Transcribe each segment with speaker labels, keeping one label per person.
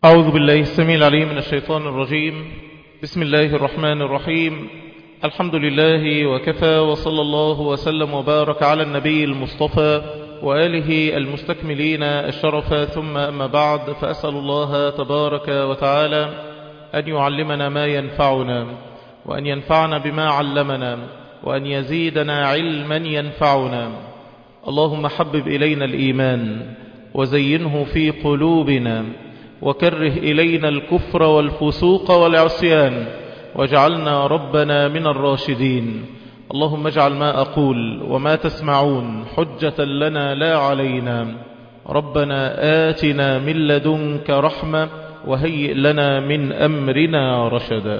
Speaker 1: أعوذ بالله السميع العليم من الشيطان الرجيم بسم الله الرحمن الرحيم الحمد لله وكفى وصلى الله وسلم وبارك على النبي المصطفى وآله المستكملين الشرف ثم أما بعد فأسأل الله تبارك وتعالى أن يعلمنا ما ينفعنا وأن ينفعنا بما علمنا وأن يزيدنا علما ينفعنا اللهم حبب إلينا الإيمان وزينه في قلوبنا وكره إلينا الكفر والفسوق والعصيان واجعلنا ربنا من الراشدين اللهم اجعل ما أقول وما تسمعون حجة لنا لا علينا ربنا آتنا من لدنك رحمة وهيئ لنا من أمرنا رشدا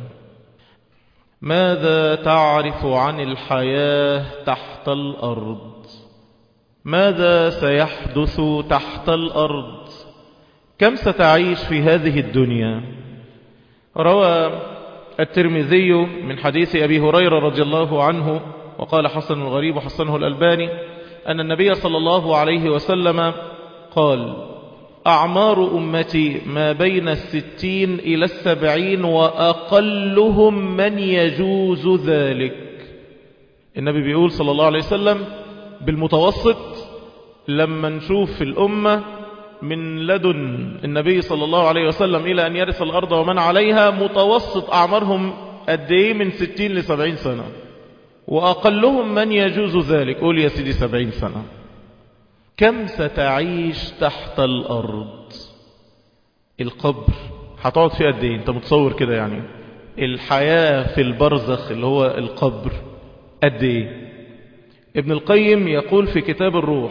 Speaker 1: ماذا تعرف عن الحياة تحت الأرض ماذا سيحدث تحت الأرض كم ستعيش في هذه الدنيا روى الترمذي من حديث أبي هريرة رضي الله عنه وقال حسن الغريب وحسنه الألباني أن النبي صلى الله عليه وسلم قال أعمار أمتي ما بين الستين إلى السبعين وأقلهم من يجوز ذلك النبي بيقول صلى الله عليه وسلم بالمتوسط لما نشوف في الأمة من لدن النبي صلى الله عليه وسلم إلى أن يرث الأرض ومن عليها متوسط أعمارهم قد ايه من ستين لسبعين سنة وأقلهم من يجوز ذلك قول يا سيدي سبعين سنة كم ستعيش تحت الأرض القبر هتقعد فيه قد ايه انت متصور كده يعني الحياة في البرزخ اللي هو القبر قد ايه ابن القيم يقول في كتاب الروح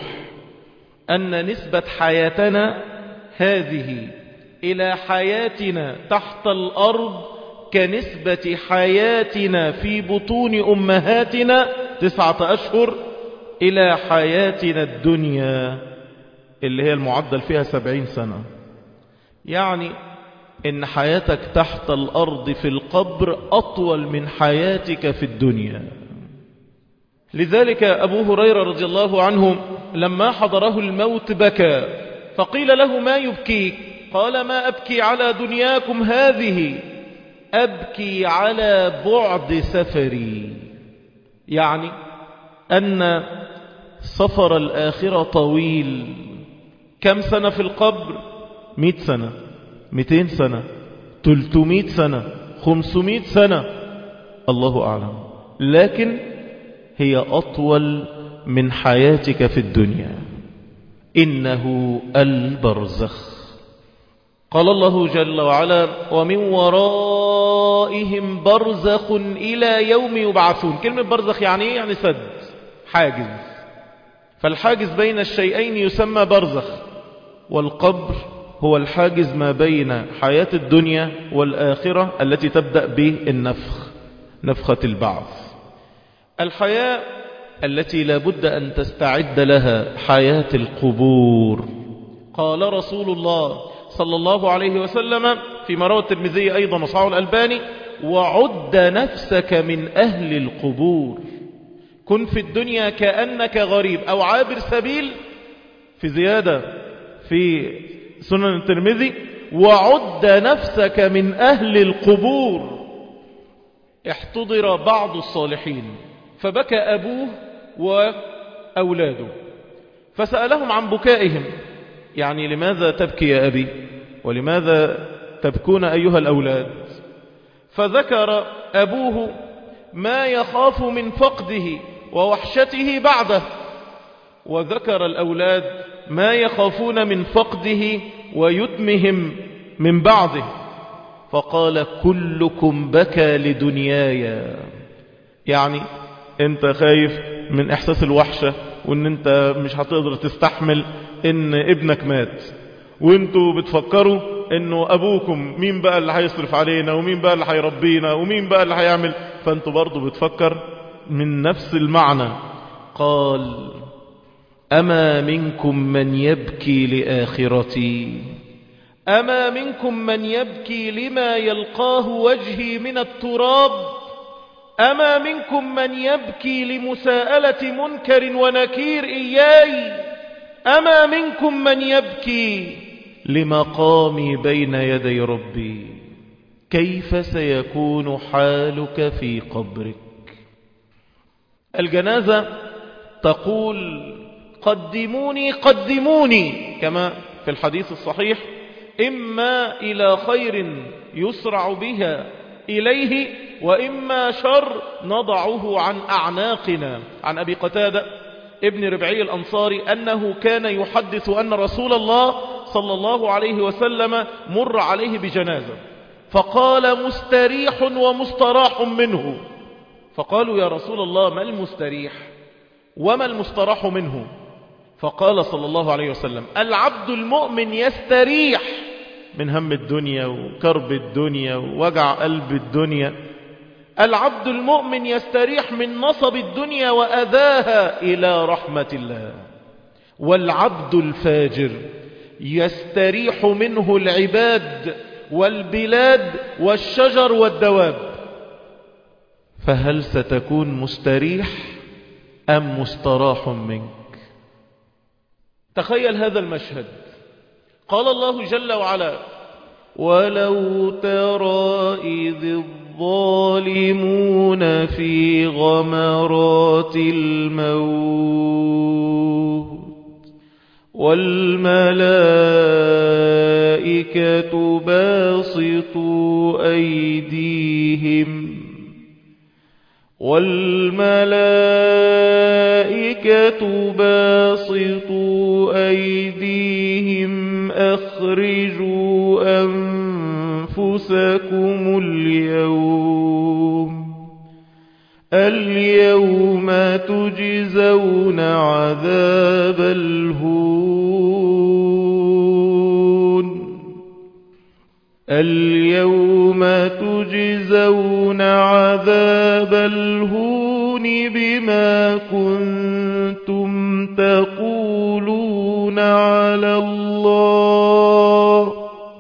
Speaker 1: أن نسبة حياتنا هذه إلى حياتنا تحت الأرض كنسبة حياتنا في بطون أمهاتنا تسعة أشهر إلى حياتنا الدنيا اللي هي المعدل فيها سبعين سنة يعني إن حياتك تحت الأرض في القبر أطول من حياتك في الدنيا لذلك أبو هريرة رضي الله عنه لما حضره الموت بكى فقيل له ما يبكيك قال ما أبكي على دنياكم هذه أبكي على بعد سفري يعني أن سفر الآخرة طويل كم سنة في القبر مئة سنة مئتين سنة تلتمائة سنة خمسمائة سنة الله أعلم لكن هي أطول من حياتك في الدنيا إنه البرزخ قال الله جل وعلا ومن ورائهم برزخ إلى يوم يبعثون كلمة برزخ يعني ايه يعني سد حاجز فالحاجز بين الشيئين يسمى برزخ والقبر هو الحاجز ما بين حياة الدنيا والآخرة التي تبدأ بالنفخ نفخة البعث الحياة التي لابد أن تستعد لها حياة القبور قال رسول الله صلى الله عليه وسلم في مروى الترمذي أيضا وصعه الألباني وعد نفسك من أهل القبور كن في الدنيا كأنك غريب أو عابر سبيل في زيادة في سنن الترمذي وعد نفسك من أهل القبور احتضر بعض الصالحين فبكى أبوه وأولاده فسألهم عن بكائهم يعني لماذا تبكي يا أبي ولماذا تبكون أيها الأولاد فذكر أبوه ما يخاف من فقده ووحشته بعده وذكر الأولاد ما يخافون من فقده ويتمهم من بعده فقال كلكم بكى لدنياي يعني انت خايف من احساس الوحشة وان انت مش هتقدر تستحمل ان ابنك مات وانتوا بتفكروا انه ابوكم مين بقى اللي هيصرف علينا ومين بقى اللي هيربينا ومين بقى اللي هيعمل فانتوا برضو بتفكر من نفس المعنى قال اما منكم من يبكي لاخرتي اما منكم من يبكي لما يلقاه وجهي من التراب أما منكم من يبكي لمساءلة منكر ونكير إياي أما منكم من يبكي لمقامي بين يدي ربي كيف سيكون حالك في قبرك الجنازة تقول قدموني قدموني كما في الحديث الصحيح إما إلى خير يسرع بها إليه وإما شر نضعه عن أعناقنا عن أبي قتادة ابن ربعي الأنصاري أنه كان يحدث أن رسول الله صلى الله عليه وسلم مر عليه بجنازة فقال مستريح ومستراح منه فقالوا يا رسول الله ما المستريح وما المستراح منه فقال صلى الله عليه وسلم العبد المؤمن يستريح من هم الدنيا وكرب الدنيا ووجع قلب الدنيا العبد المؤمن يستريح من نصب الدنيا وأذاها إلى رحمة الله والعبد الفاجر يستريح منه العباد والبلاد والشجر والدواب فهل ستكون مستريح أم مستراح منك تخيل هذا المشهد قال الله جل وعلا ولو ترى إذ الظالمون في غمرات الموت والملائكة باسطوا أيديهم والملائكة باسطوا أيديهم أخرجوا أنفسكم اليوم اليوم تجزون عذاب الهون اليوم تجزون عذاب الهون بما كنتم تقولون على الله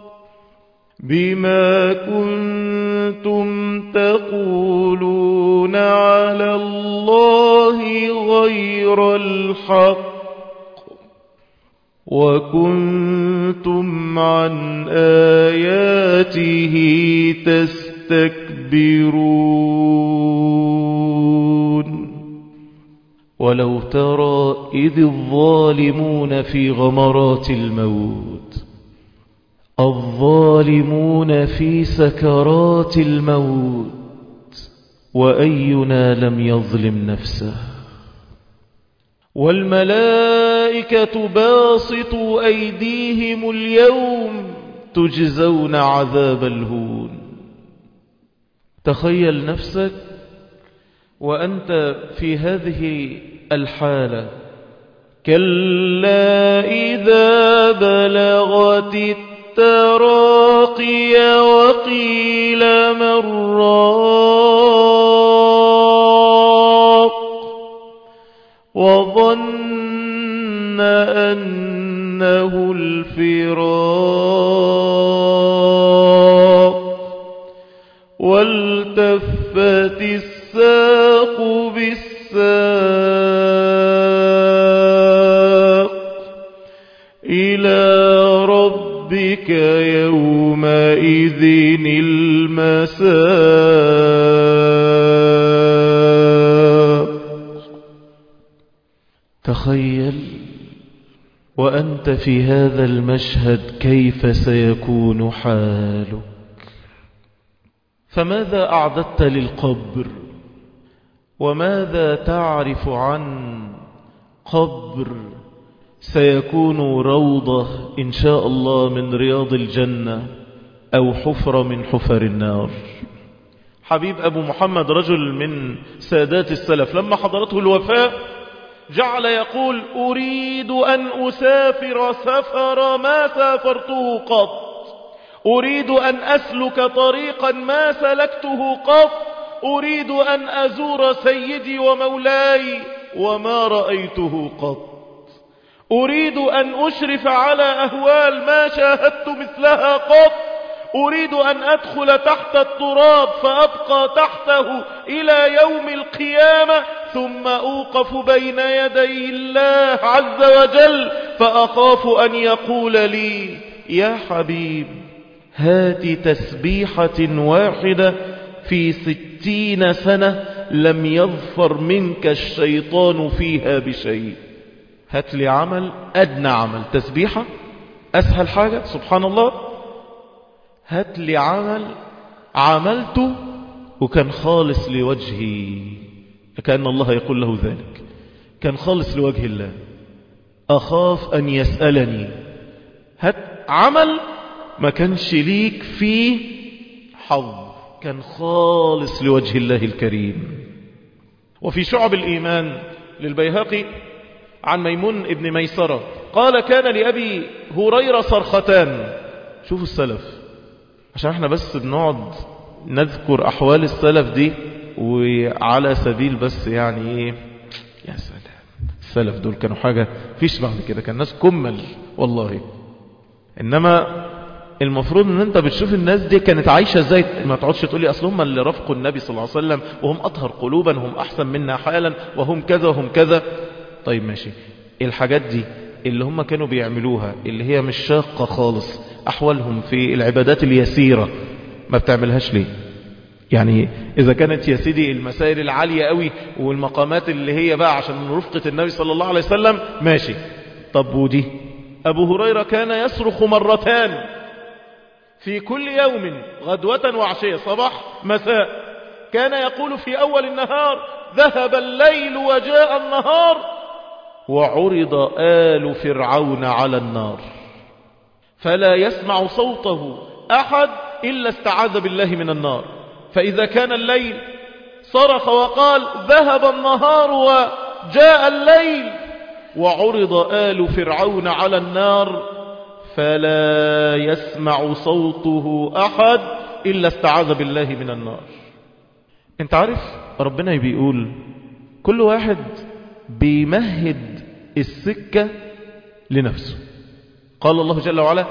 Speaker 1: بما كنتم تقولون على الله غير الحق وكنتم عن آياته تستكبرون ولو ترى إذ الظالمون في غمرات الموت الظالمون في سكرات الموت وأينا لم يظلم نفسه والملائكة باسطوا أيديهم اليوم تجزون عذاب الهون تخيل نفسك وأنت في هذه الحالة كلا إذا بلغت التراقي وقيل من راق وظن أنه الفراق والتفت الساق بالساق إلى ربك يومئذ المساق تخيل وأنت في هذا المشهد كيف سيكون حالك فماذا أعددت للقبر وماذا تعرف عن قبر سيكون روضة إن شاء الله من رياض الجنة أو حفرة من حفر النار حبيب أبو محمد رجل من سادات السلف لما حضرته الوفاة جعل يقول أريد أن أسافر سفر ما سافرته قط أريد أن أسلك طريقا ما سلكته قط أريد أن أزور سيدي ومولاي وما رأيته قط أريد أن أشرف على أهوال ما شاهدت مثلها قط أريد أن أدخل تحت التراب فأبقى تحته إلى يوم القيامة ثم أوقف بين يدي الله عز وجل فأخاف أن يقول لي يا حبيب هات تسبيحة واحدة في ستين سنة لم يظفر منك الشيطان فيها بشيء هات لي عمل أدنى عمل تسبيحة أسهل حاجة سبحان الله هات لي عمل عملته وكان خالص لوجهي كأن الله يقول له ذلك كان خالص لوجه الله أخاف أن يسألني هات عمل ما كانش ليك فيه حظ كان خالص لوجه الله الكريم وفي شعب الإيمان للبيهقي عن ميمون ابن ميسرة قال كان لأبي هريرة صرختان شوفوا السلف عشان احنا بس بنقعد نذكر أحوال السلف دي وعلى سبيل بس يعني ايه يا سلام السلف دول كانوا حاجة فيش بعد كده كان ناس كمل والله إنما المفروض ان انت بتشوف الناس دي كانت عايشة ازاي ما تقعدش تقولي اصل هم اللي رفقوا النبي صلى الله عليه وسلم وهم اطهر قلوبا هم احسن منا حالا وهم كذا وهم كذا طيب ماشي الحاجات دي اللي هم كانوا بيعملوها اللي هي مش شاقة خالص احوالهم في العبادات اليسيرة ما بتعملهاش ليه يعني إذا كانت يا سيدي المسائل العالية قوي والمقامات اللي هي بقى عشان رفقة النبي صلى الله عليه وسلم ماشي طب ودي أبو هريرة كان يصرخ مرتان في كل يوم غدوة وعشية صباح مساء كان يقول في أول النهار ذهب الليل وجاء النهار وعرض آل فرعون على النار فلا يسمع صوته أحد إلا استعاذ بالله من النار فإذا كان الليل صرخ وقال ذهب النهار وجاء الليل وعرض آل فرعون على النار فلا يسمع صوته أحد إلا استعاذ بالله من النار انت عارف ربنا بيقول كل واحد بيمهد السكة لنفسه قال الله جل وعلا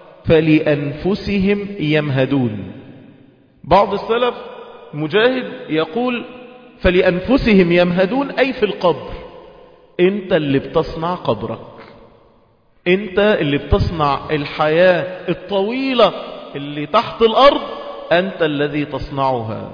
Speaker 1: فلأنفسهم يمهدون بعض السلف مجاهد يقول فلأنفسهم يمهدون أي في القبر انت اللي بتصنع قبرك انت اللي بتصنع الحياة الطويلة اللي تحت الأرض أنت الذي تصنعها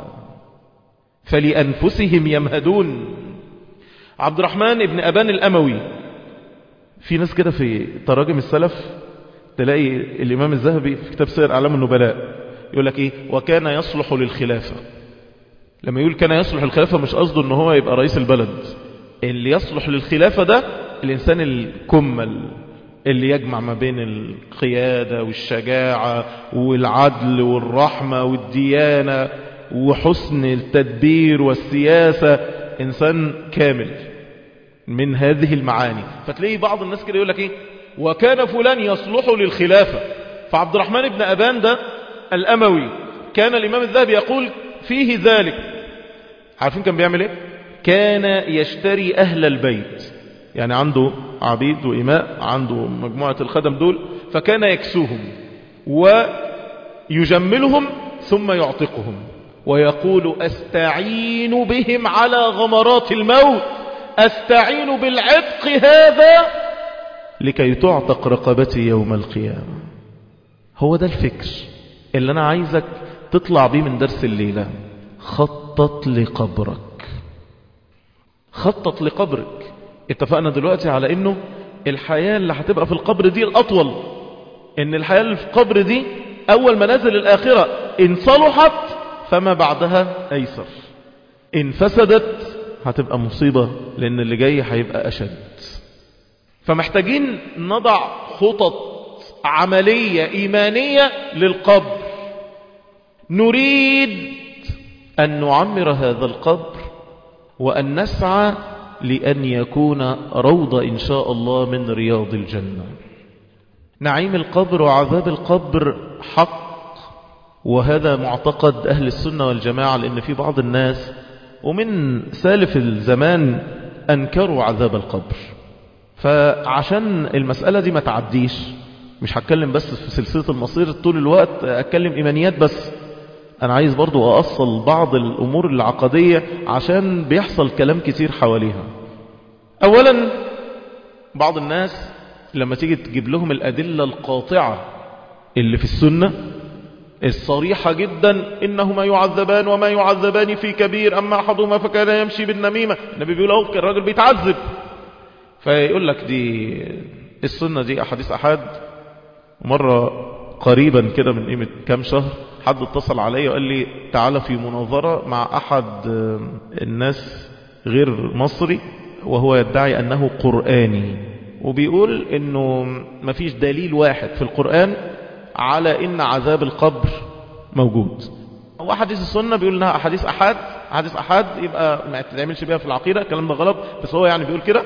Speaker 1: فلأنفسهم يمهدون عبد الرحمن بن أبان الأموي في ناس كده في تراجم السلف تلاقي الإمام الذهبي في كتاب سير أعلام النبلاء يقول لك إيه وكان يصلح للخلافة لما يقول كان يصلح للخلافة مش قصده ان هو يبقى رئيس البلد اللي يصلح للخلافة ده الإنسان الكمل اللي يجمع ما بين القيادة والشجاعة والعدل والرحمة والديانة وحسن التدبير والسياسة إنسان كامل من هذه المعاني فتلاقي بعض الناس كده يقول لك إيه وكان فلان يصلح للخلافة فعبد الرحمن بن أبان ده الأموي كان الإمام الذهبي يقول فيه ذلك عارفين كان بيعمل إيه كان يشتري أهل البيت يعني عنده عبيد وإماء عنده مجموعة الخدم دول فكان يكسوهم ويجملهم ثم يعتقهم ويقول أستعين بهم على غمرات الموت أستعين بالعتق هذا لكي تعتق رقبتي يوم القيامة هو ده الفكر اللي أنا عايزك تطلع بيه من درس الليلة خطط لقبرك خطط لقبرك اتفقنا دلوقتي على انه الحياة اللي هتبقى في القبر دي الاطول ان الحياة اللي في القبر دي اول منازل الاخرة ان صلحت فما بعدها ايسر ان فسدت هتبقى مصيبة لان اللي جاي هيبقى اشد فمحتاجين نضع خطط عملية ايمانية للقبر نريد ان نعمر هذا القبر وان نسعى لأن يكون روضة إن شاء الله من رياض الجنة نعيم القبر وعذاب القبر حق وهذا معتقد أهل السنة والجماعة لأن في بعض الناس ومن سالف الزمان أنكروا عذاب القبر فعشان المسألة دي ما تعديش مش هتكلم بس في سلسلة المصير طول الوقت أتكلم إيمانيات بس أنا عايز برضو أأصل بعض الأمور العقدية عشان بيحصل كلام كتير حواليها أولا بعض الناس لما تيجي تجيب لهم الأدلة القاطعة اللي في السنة الصريحة جدا إنهما يعذبان وما يعذبان في كبير أما أحدهما فكان يمشي بالنميمة النبي بيقول أهو الراجل بيتعذب فيقول لك دي السنة دي أحاديث أحد مرة قريبا كده من قيمة كام شهر حد اتصل علي وقال لي تعالى في مناظرة مع أحد الناس غير مصري وهو يدعي أنه قرآني وبيقول أنه مفيش دليل واحد في القرآن على أن عذاب القبر موجود هو حديث السنة بيقول انها أحاديث أحد حديث أحد يبقى ما تتعملش بيها في العقيدة الكلام ده غلط بس هو يعني بيقول كده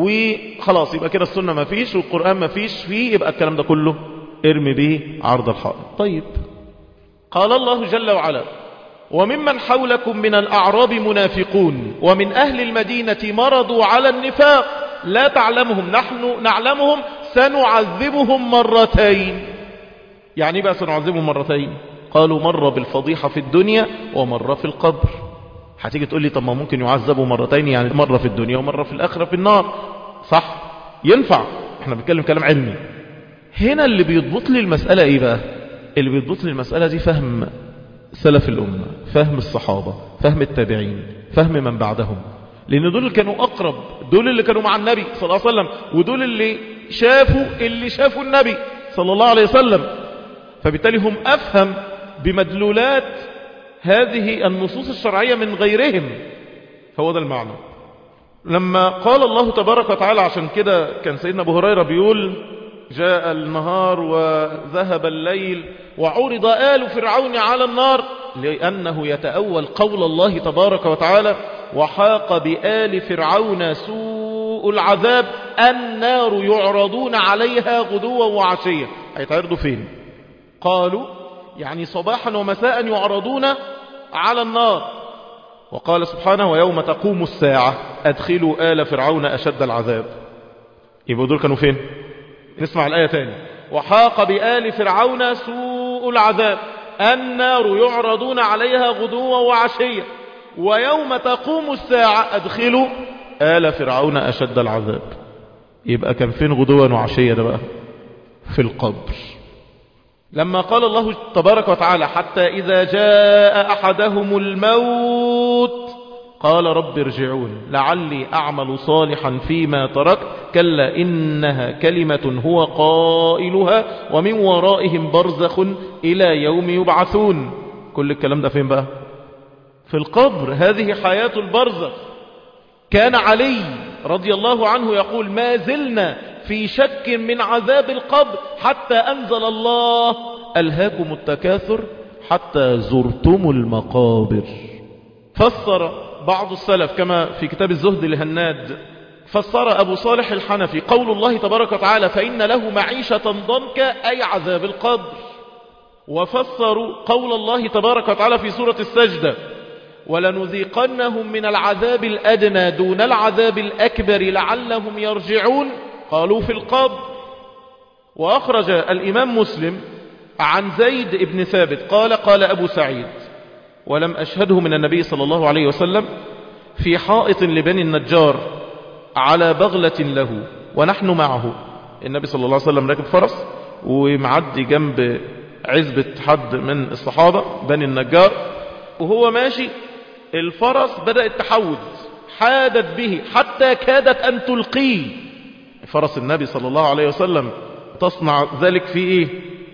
Speaker 1: وخلاص يبقى كده السنة ما فيش والقرآن ما فيش فيه يبقى الكلام ده كله ارمي به عرض الحائط طيب قال الله جل وعلا وممن حولكم من الأعراب منافقون ومن أهل المدينة مرضوا على النفاق لا تعلمهم نحن نعلمهم سنعذبهم مرتين يعني بقى سنعذبهم مرتين قالوا مرة بالفضيحة في الدنيا ومرة في القبر هتيجي تقول لي طب ما ممكن يعذبوا مرتين يعني مرة في الدنيا ومرة في الآخرة في النار صح ينفع احنا بنتكلم كلام علمي هنا اللي بيضبط لي المسألة ايه بقى اللي بيضبط لي المسألة دي فهم سلف الأمة فهم الصحابة فهم التابعين فهم من بعدهم لأن دول اللي كانوا أقرب دول اللي كانوا مع النبي صلى الله عليه وسلم ودول اللي شافوا اللي شافوا النبي صلى الله عليه وسلم فبالتالي هم أفهم بمدلولات هذه النصوص الشرعية من غيرهم هو ده المعنى لما قال الله تبارك وتعالى عشان كده كان سيدنا أبو هريرة بيقول جاء النهار وذهب الليل وعرض آل فرعون على النار لأنه يتأول قول الله تبارك وتعالى وحاق بآل فرعون سوء العذاب النار يعرضون عليها غدوا وعشية هيتعرضوا فين قالوا يعني صباحا ومساء يعرضون على النار وقال سبحانه ويوم تقوم الساعة أدخلوا آل فرعون أشد العذاب يبقوا دول كانوا فين نسمع الآية تاني وحاق بآل فرعون سوء العذاب النار يعرضون عليها غدوا وعشية ويوم تقوم الساعة أدخلوا آل فرعون أشد العذاب يبقى كان فين غدوا وعشية ده بقى في القبر لما قال الله تبارك وتعالى حتى إذا جاء أحدهم الموت قال رب ارجعون لعلي أعمل صالحا فيما ترك كلا إنها كلمة هو قائلها ومن ورائهم برزخ إلى يوم يبعثون كل الكلام ده فين بقى في القبر هذه حياة البرزخ كان علي رضي الله عنه يقول ما زلنا في شك من عذاب القبر حتى أنزل الله ألهاكم التكاثر حتى زرتم المقابر فسر بعض السلف كما في كتاب الزهد لهناد فسر أبو صالح الحنفي قول الله تبارك وتعالى فإن له معيشة ضنكا أي عذاب القبر وفسروا قول الله تبارك وتعالى في سورة السجدة ولنذيقنهم من العذاب الأدنى دون العذاب الأكبر لعلهم يرجعون قالوا في القبر وأخرج الإمام مسلم عن زيد بن ثابت قال قال أبو سعيد ولم أشهده من النبي صلى الله عليه وسلم في حائط لبني النجار على بغلة له ونحن معه النبي صلى الله عليه وسلم راكب فرس ومعدي جنب عزبة حد من الصحابة بني النجار وهو ماشي الفرس بدأت تحود حادت به حتى كادت أن تلقيه فرس النبي صلى الله عليه وسلم تصنع ذلك في إيه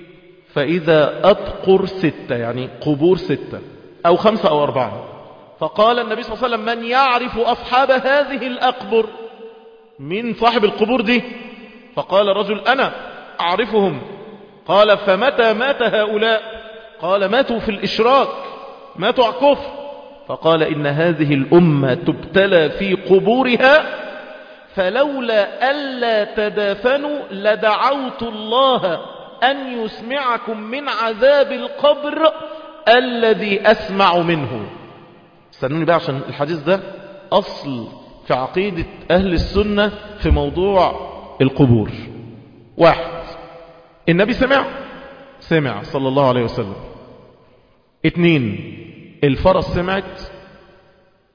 Speaker 1: فإذا أطقر ستة يعني قبور ستة أو خمسة أو أربعة فقال النبي صلى الله عليه وسلم من يعرف أصحاب هذه الأقبر من صاحب القبور دي فقال رجل أنا أعرفهم قال فمتى مات هؤلاء قال ماتوا في الإشراك ماتوا على كفر فقال إن هذه الأمة تبتلى في قبورها فلولا ألا تدافنوا لدعوت الله أن يسمعكم من عذاب القبر الذي أسمع منه استنوني بقى عشان الحديث ده أصل في عقيدة أهل السنة في موضوع القبور واحد النبي سمع سمع صلى الله عليه وسلم اتنين الفرس سمعت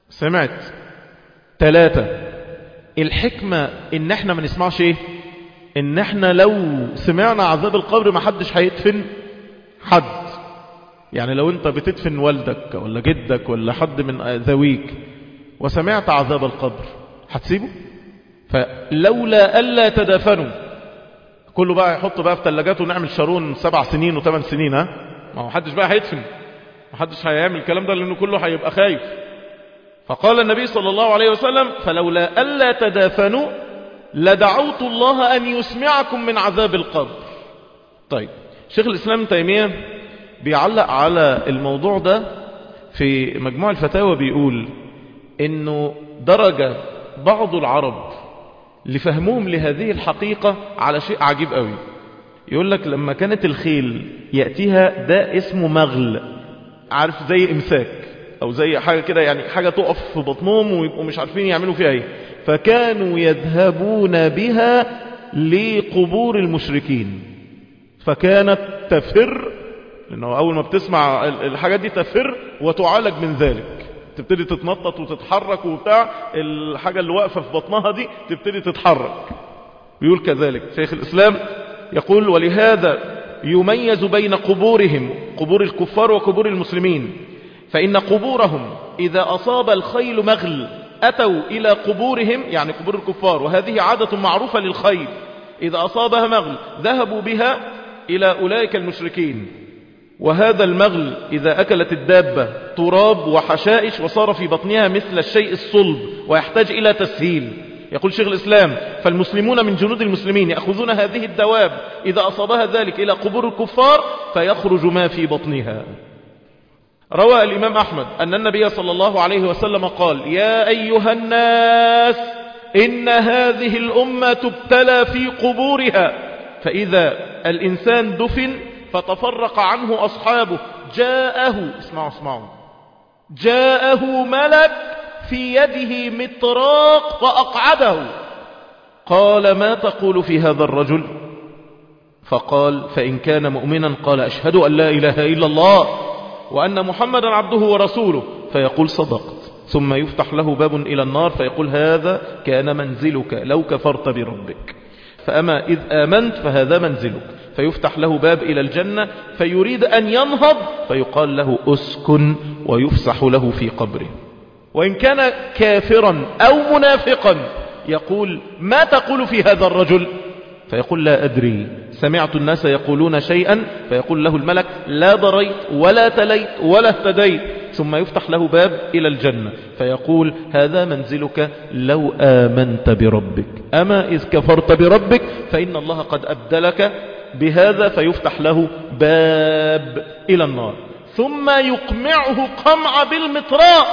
Speaker 1: سمعت تلاتة الحكمة ان احنا ما نسمعش ايه ان احنا لو سمعنا عذاب القبر ما حدش هيدفن حد يعني لو انت بتدفن والدك ولا جدك ولا حد من ذويك وسمعت عذاب القبر هتسيبه فلولا ألا تدفنوا كله بقى يحط بقى في ثلاجاته ونعمل شارون سبع سنين وثمان سنين ها ما هو حدش بقى هيدفن ما حدش هيعمل الكلام ده لأنه كله هيبقى خايف فقال النبي صلى الله عليه وسلم فلولا ألا تدافنوا لدعوت الله أن يسمعكم من عذاب القبر طيب شيخ الإسلام تيمية بيعلق على الموضوع ده في مجموع الفتاوى بيقول انه درجة بعض العرب لفهمهم لهذه الحقيقة على شيء عجيب قوي يقول لك لما كانت الخيل يأتيها ده اسمه مغل عارف زي امساك او زي حاجة كده يعني حاجة تقف في بطنهم ويبقوا مش عارفين يعملوا فيها ايه فكانوا يذهبون بها لقبور المشركين فكانت تفر لأنه أول ما بتسمع الحاجات دي تفر وتعالج من ذلك تبتدي تتنطط وتتحرك وبتاع الحاجة اللي واقفة في بطنها دي تبتدي تتحرك بيقول كذلك شيخ الإسلام يقول ولهذا يميز بين قبورهم قبور الكفار وقبور المسلمين فإن قبورهم إذا أصاب الخيل مغل أتوا إلى قبورهم يعني قبور الكفار وهذه عادة معروفة للخيل إذا أصابها مغل ذهبوا بها إلى أولئك المشركين وهذا المغل إذا أكلت الدابة تراب وحشائش وصار في بطنها مثل الشيء الصلب ويحتاج إلى تسهيل يقول شيخ الإسلام فالمسلمون من جنود المسلمين يأخذون هذه الدواب إذا أصابها ذلك إلى قبور الكفار فيخرج ما في بطنها روى الإمام أحمد أن النبي صلى الله عليه وسلم قال يا أيها الناس إن هذه الأمة تبتلى في قبورها فإذا الإنسان دفن فتفرق عنه أصحابه جاءه اسمعوا اسمعوا جاءه ملك في يده مطراق فأقعده قال ما تقول في هذا الرجل فقال فإن كان مؤمنا قال أشهد أن لا إله إلا الله وأن محمدا عبده ورسوله فيقول صدقت ثم يفتح له باب إلى النار فيقول هذا كان منزلك لو كفرت بربك فأما إذ آمنت فهذا منزلك فيفتح له باب إلى الجنة فيريد أن ينهض فيقال له أسكن ويفسح له في قبره وإن كان كافرا أو منافقا يقول ما تقول في هذا الرجل فيقول لا أدري سمعت الناس يقولون شيئا فيقول له الملك لا ضريت ولا تليت ولا اهتديت ثم يفتح له باب إلى الجنة فيقول هذا منزلك لو آمنت بربك أما إذ كفرت بربك فإن الله قد أبدلك بهذا فيفتح له باب إلى النار ثم يقمعه قمع بالمطراء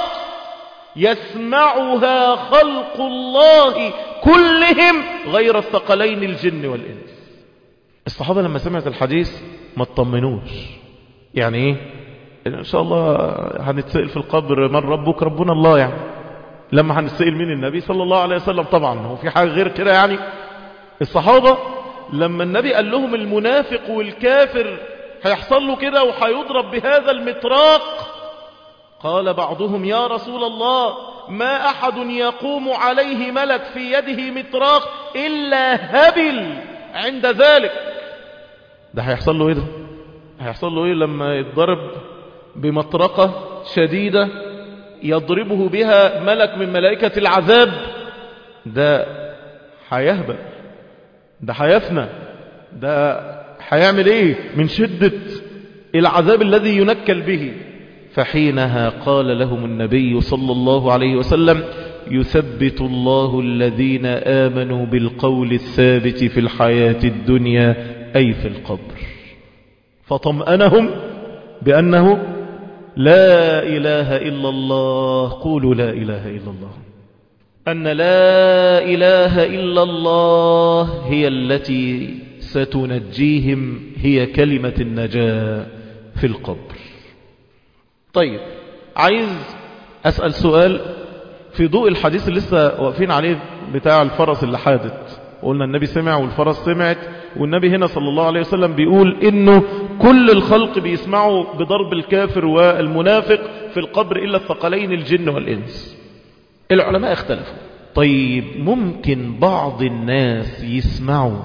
Speaker 1: يسمعها خلق الله كلهم غير الثقلين الجن والإنس الصحابة لما سمعت الحديث ما اطمنوش يعني ايه ان شاء الله هنتسأل في القبر من ربك ربنا الله يعني لما هنتسأل من النبي صلى الله عليه وسلم طبعا هو في حاجة غير كده يعني الصحابة لما النبي قال لهم المنافق والكافر هيحصل له كده وهيضرب بهذا المطراق قال بعضهم يا رسول الله ما أحد يقوم عليه ملك في يده مطراق إلا هبل عند ذلك ده هيحصل له ايه ده هيحصل له ايه لما يتضرب بمطرقة شديدة يضربه بها ملك من ملائكة العذاب ده هيهبل ده هيفنى ده هيعمل ايه من شدة العذاب الذي ينكل به فحينها قال لهم النبي صلى الله عليه وسلم يثبت الله الذين آمنوا بالقول الثابت في الحياة الدنيا أي في القبر فطمأنهم بأنه لا إله إلا الله قولوا لا إله إلا الله أن لا إله إلا الله هي التي ستنجيهم هي كلمة النجاة في القبر طيب عايز أسأل سؤال في ضوء الحديث اللي لسه واقفين عليه بتاع الفرس اللي حادت قلنا النبي سمع والفرس سمعت والنبي هنا صلى الله عليه وسلم بيقول انه كل الخلق بيسمعوا بضرب الكافر والمنافق في القبر الا الثقلين الجن والانس العلماء اختلفوا طيب ممكن بعض الناس يسمعوا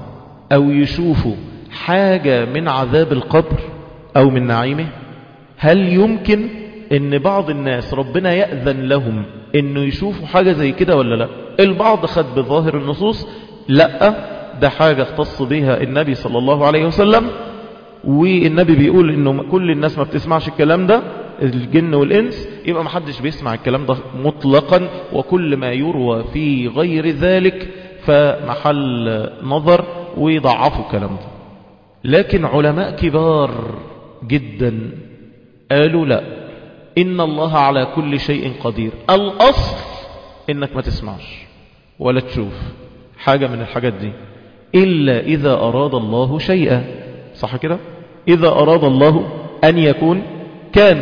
Speaker 1: أو يشوفوا حاجة من عذاب القبر أو من نعيمه هل يمكن ان بعض الناس ربنا يأذن لهم انه يشوفوا حاجة زي كده ولا لا البعض خد بظاهر النصوص لا ده حاجة اختص بها النبي صلى الله عليه وسلم والنبي بيقول انه كل الناس ما بتسمعش الكلام ده الجن والإنس يبقى ما حدش بيسمع الكلام ده مطلقا وكل ما يروى في غير ذلك فمحل نظر ويضعفوا الكلام ده لكن علماء كبار جدا قالوا لا إن الله على كل شيء قدير الأصل إنك ما تسمعش ولا تشوف حاجة من الحاجات دي إلا إذا أراد الله شيئا صح كده إذا أراد الله أن يكون كان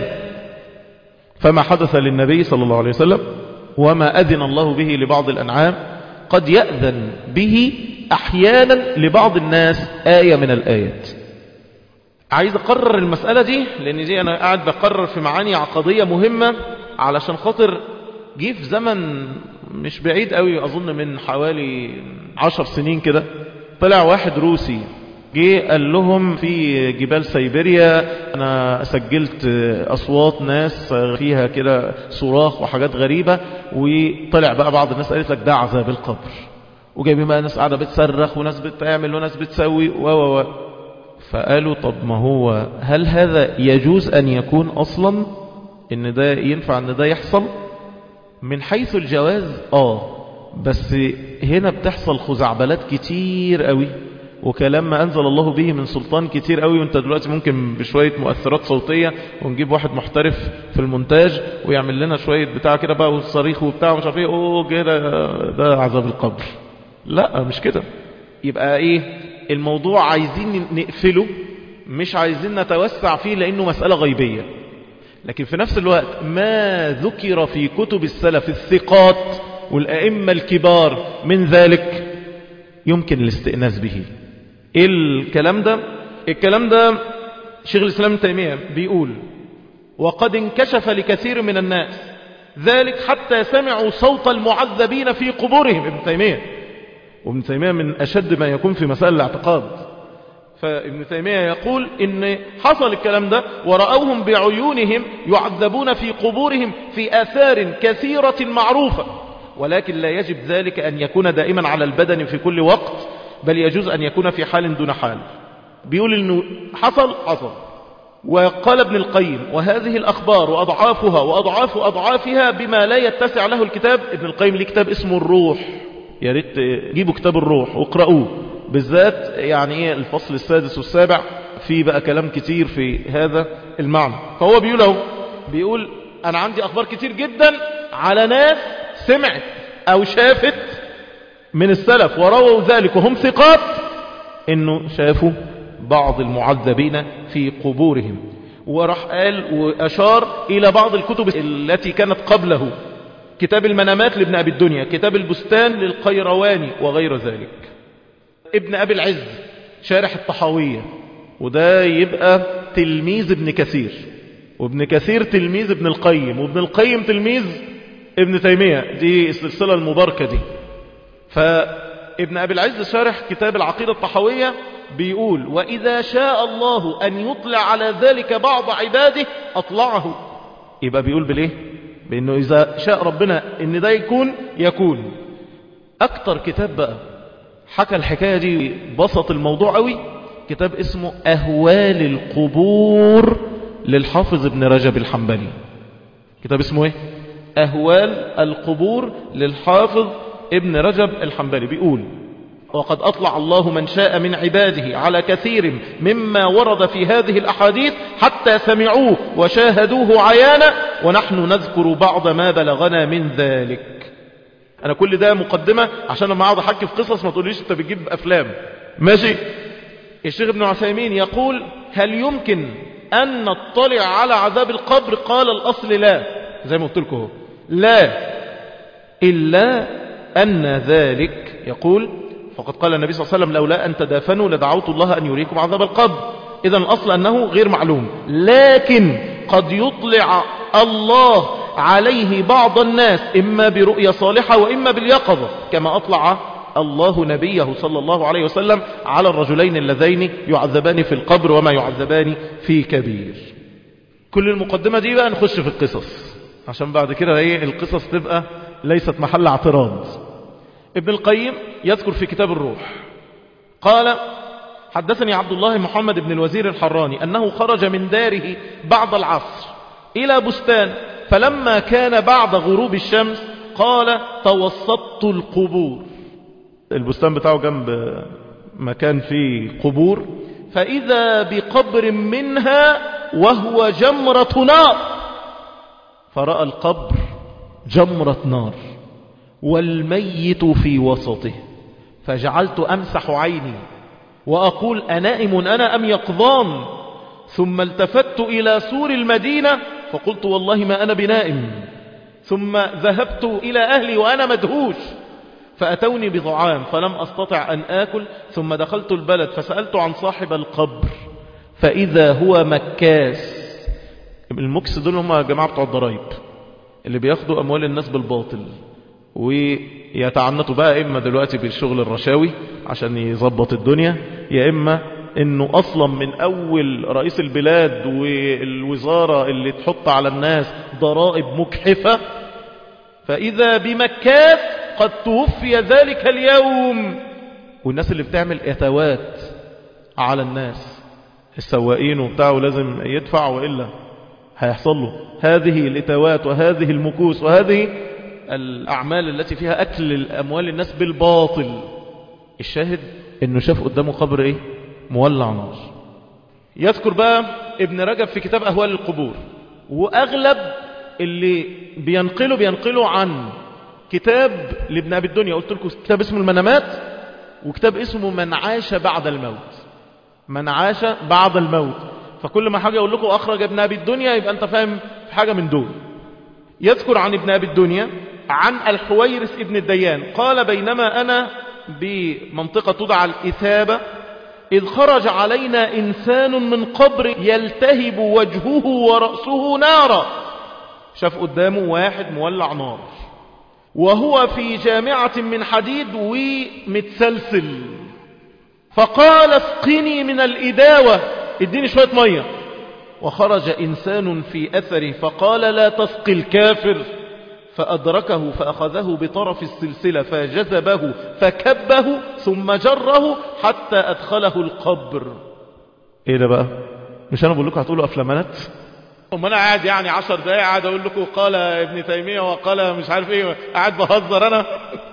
Speaker 1: فما حدث للنبي صلى الله عليه وسلم وما أذن الله به لبعض الأنعام قد يأذن به أحيانا لبعض الناس آية من الآيات عايز أقرر المسألة دي لأن دي أنا قاعد بقرر في معاني عقدية مهمة علشان خاطر جه في زمن مش بعيد قوي أظن من حوالي عشر سنين كده طلع واحد روسي جه قال لهم في جبال سيبيريا انا سجلت اصوات ناس فيها كده صراخ وحاجات غريبة وطلع بقى بعض الناس قالت لك ده عذاب القبر وجايبين بقى ناس قاعدة بتصرخ وناس بتعمل وناس بتسوي و و و فقالوا طب ما هو هل هذا يجوز ان يكون اصلا ان ده ينفع ان ده يحصل من حيث الجواز اه بس هنا بتحصل خزعبلات كتير قوي وكلام ما أنزل الله به من سلطان كتير قوي وانت دلوقتي ممكن بشوية مؤثرات صوتية ونجيب واحد محترف في المونتاج ويعمل لنا شوية بتاع كده بقى والصريخ وبتاع ومش عارف ايه اوه كده ده عذاب القبر لا مش كده يبقى ايه الموضوع عايزين نقفله مش عايزين نتوسع فيه لانه مسألة غيبية لكن في نفس الوقت ما ذكر في كتب السلف الثقات والأئمة الكبار من ذلك يمكن الاستئناس به ايه الكلام ده الكلام ده شيخ الاسلام ابن تيميه بيقول وقد انكشف لكثير من الناس ذلك حتى سمعوا صوت المعذبين في قبورهم ابن تيميه وابن تيميه من اشد ما يكون في مسائل الاعتقاد فابن تيميه يقول ان حصل الكلام ده ورأوهم بعيونهم يعذبون في قبورهم في آثار كثيرة معروفة ولكن لا يجب ذلك أن يكون دائما على البدن في كل وقت بل يجوز أن يكون في حال دون حال بيقول أنه حصل حصل وقال ابن القيم وهذه الأخبار وأضعافها وأضعاف أضعافها بما لا يتسع له الكتاب ابن القيم ليه كتاب اسمه الروح يا ريت جيبوا كتاب الروح واقرأوه بالذات يعني ايه الفصل السادس والسابع في بقى كلام كتير في هذا المعنى فهو بيقول اهو بيقول أنا عندي أخبار كتير جدا على ناس سمعت أو شافت من السلف ورووا ذلك وهم ثقات انه شافوا بعض المعذبين في قبورهم وراح قال وأشار إلى بعض الكتب التي كانت قبله كتاب المنامات لابن أبي الدنيا كتاب البستان للقيرواني وغير ذلك ابن أبي العز شارح الطحاوية وده يبقى تلميذ ابن كثير وابن كثير تلميذ ابن القيم وابن القيم تلميذ ابن تيمية دي السلسلة المباركة دي فابن أبي العز شارح كتاب العقيدة الطحوية بيقول وإذا شاء الله أن يطلع على ذلك بعض عباده أطلعه يبقى بيقول بليه بأنه إذا شاء ربنا أن ده يكون يكون أكتر كتاب بقى حكى الحكاية دي بسط الموضوع قوي كتاب اسمه أهوال القبور للحافظ ابن رجب الحنبلي كتاب اسمه ايه أهوال القبور للحافظ ابن رجب الحنبلي بيقول وقد أطلع الله من شاء من عباده على كثير مما ورد في هذه الأحاديث حتى سمعوه وشاهدوه عيانا ونحن نذكر بعض ما بلغنا من ذلك أنا كل ده مقدمة عشان لما أقعد أحكي في قصص ما تقوليش أنت بتجيب أفلام ماشي الشيخ ابن عثيمين يقول هل يمكن أن نطلع على عذاب القبر قال الأصل لا زي ما قلت لكم لا إلا أن ذلك يقول فقد قال النبي صلى الله عليه وسلم لولا أن تدافنوا لدعوت الله أن يريكم عذاب القبر إذا الأصل أنه غير معلوم لكن قد يطلع الله عليه بعض الناس إما برؤية صالحة وإما باليقظة كما أطلع الله نبيه صلى الله عليه وسلم على الرجلين اللذين يعذبان في القبر وما يعذبان في كبير كل المقدمة دي بقى نخش في القصص عشان بعد كده ايه القصص تبقى ليست محل اعتراض ابن القيم يذكر في كتاب الروح قال حدثني عبد الله محمد بن الوزير الحراني أنه خرج من داره بعد العصر إلى بستان فلما كان بعد غروب الشمس قال توسطت القبور البستان بتاعه جنب مكان فيه قبور فإذا بقبر منها وهو جمرة نار فرأى القبر جمرة نار والميت في وسطه فجعلت أمسح عيني وأقول أنائم أنا أم يقظان ثم التفت إلى سور المدينة فقلت والله ما أنا بنائم ثم ذهبت إلى أهلي وأنا مدهوش فأتوني بطعام فلم أستطع أن آكل ثم دخلت البلد فسألت عن صاحب القبر فإذا هو مكاس المكس دول هم جماعة بتوع الضرايب اللي بياخدوا أموال الناس بالباطل ويتعنتوا بقى إما دلوقتي بالشغل الرشاوي عشان يظبط الدنيا يا إما إنه أصلا من أول رئيس البلاد والوزارة اللي تحط على الناس ضرائب مكحفة فإذا بمكات قد توفي ذلك اليوم والناس اللي بتعمل إتوات على الناس السواقين وبتاعه لازم يدفع وإلا هيحصل له هذه الإتوات وهذه المكوس وهذه الأعمال التي فيها أكل الأموال الناس بالباطل الشاهد انه شاف قدامه قبر ايه مولع نار يذكر بقى ابن رجب في كتاب أهوال القبور وأغلب اللي بينقلوا بينقلوا عن كتاب لابن أبي الدنيا قلت لكم كتاب اسمه المنامات وكتاب اسمه من عاش بعد الموت من عاش بعد الموت فكل ما حاجة يقول لكم أخرج ابن أبي الدنيا يبقى أنت فاهم في حاجة من دول يذكر عن ابن أبي الدنيا عن الحويرس ابن الديان قال بينما أنا بمنطقة تدعى الإثابة إذ خرج علينا إنسان من قبر يلتهب وجهه ورأسه نارا شاف قدامه واحد مولع نار وهو في جامعة من حديد ومتسلسل فقال اسقني من الإداوة اديني شوية مية وخرج إنسان في أثره فقال لا تسقي الكافر فأدركه فأخذه بطرف السلسلة فجذبه فكبه ثم جره حتى أدخله القبر ايه ده بقى مش انا بقول لكم هتقولوا افلامات ثم انا قاعد يعني عشر دقايق قاعد اقول لكم قال ابن تيمية وقال مش عارف ايه قاعد بهزر انا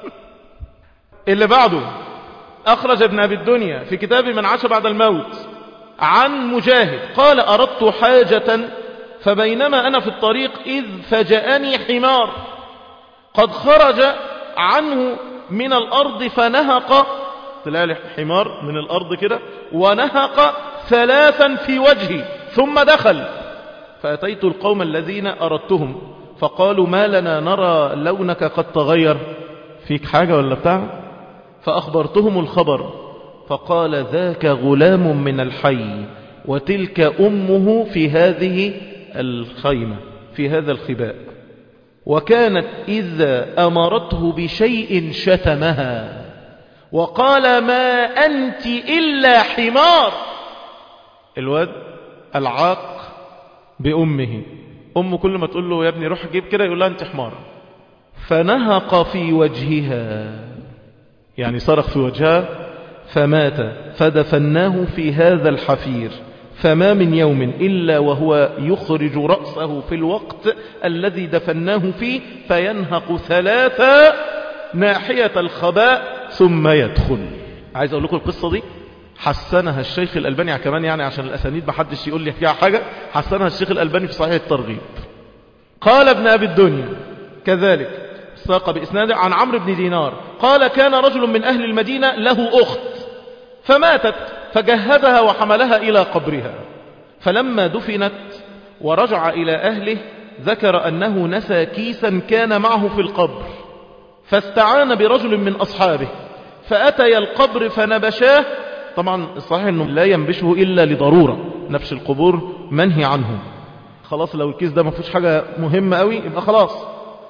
Speaker 1: اللي بعده اخرج ابن ابي الدنيا في كتاب من عاش بعد الموت عن مجاهد قال اردت حاجة فبينما انا في الطريق اذ فجأني حمار قد خرج عنه من الأرض فنهق طلع لي حمار من الأرض كده ونهق ثلاثا في وجهي ثم دخل فأتيت القوم الذين أردتهم فقالوا ما لنا نرى لونك قد تغير فيك حاجة ولا بتاع فأخبرتهم الخبر فقال ذاك غلام من الحي وتلك أمه في هذه الخيمة في هذا الخباء وكانت إذا أمرته بشيء شتمها وقال ما أنت إلا حمار الواد العاق بأمه أمه كل ما تقول له يا ابني روح جيب كده يقول لها أنت حمار فنهق في وجهها يعني صرخ في وجهها فمات فدفناه في هذا الحفير فما من يوم إلا وهو يخرج رأسه في الوقت الذي دفناه فيه فينهق ثلاثة ناحية الخباء ثم يدخل عايز أقول لكم القصة دي حسنها الشيخ الألباني كمان يعني عشان الأسانيد محدش يقول لي فيها حاجة حسنها الشيخ الألباني في صحيح الترغيب قال ابن أبي الدنيا كذلك ساق بإسناده عن عمرو بن دينار قال كان رجل من أهل المدينة له أخت فماتت فجهزها وحملها إلى قبرها فلما دفنت ورجع إلى أهله ذكر أنه نسى كيسا كان معه في القبر فاستعان برجل من أصحابه فأتي القبر فنبشاه طبعا الصحيح أنه لا ينبشه إلا لضرورة نبش القبور منهي عنه خلاص لو الكيس ده ما فيهوش حاجة مهمة قوي يبقى خلاص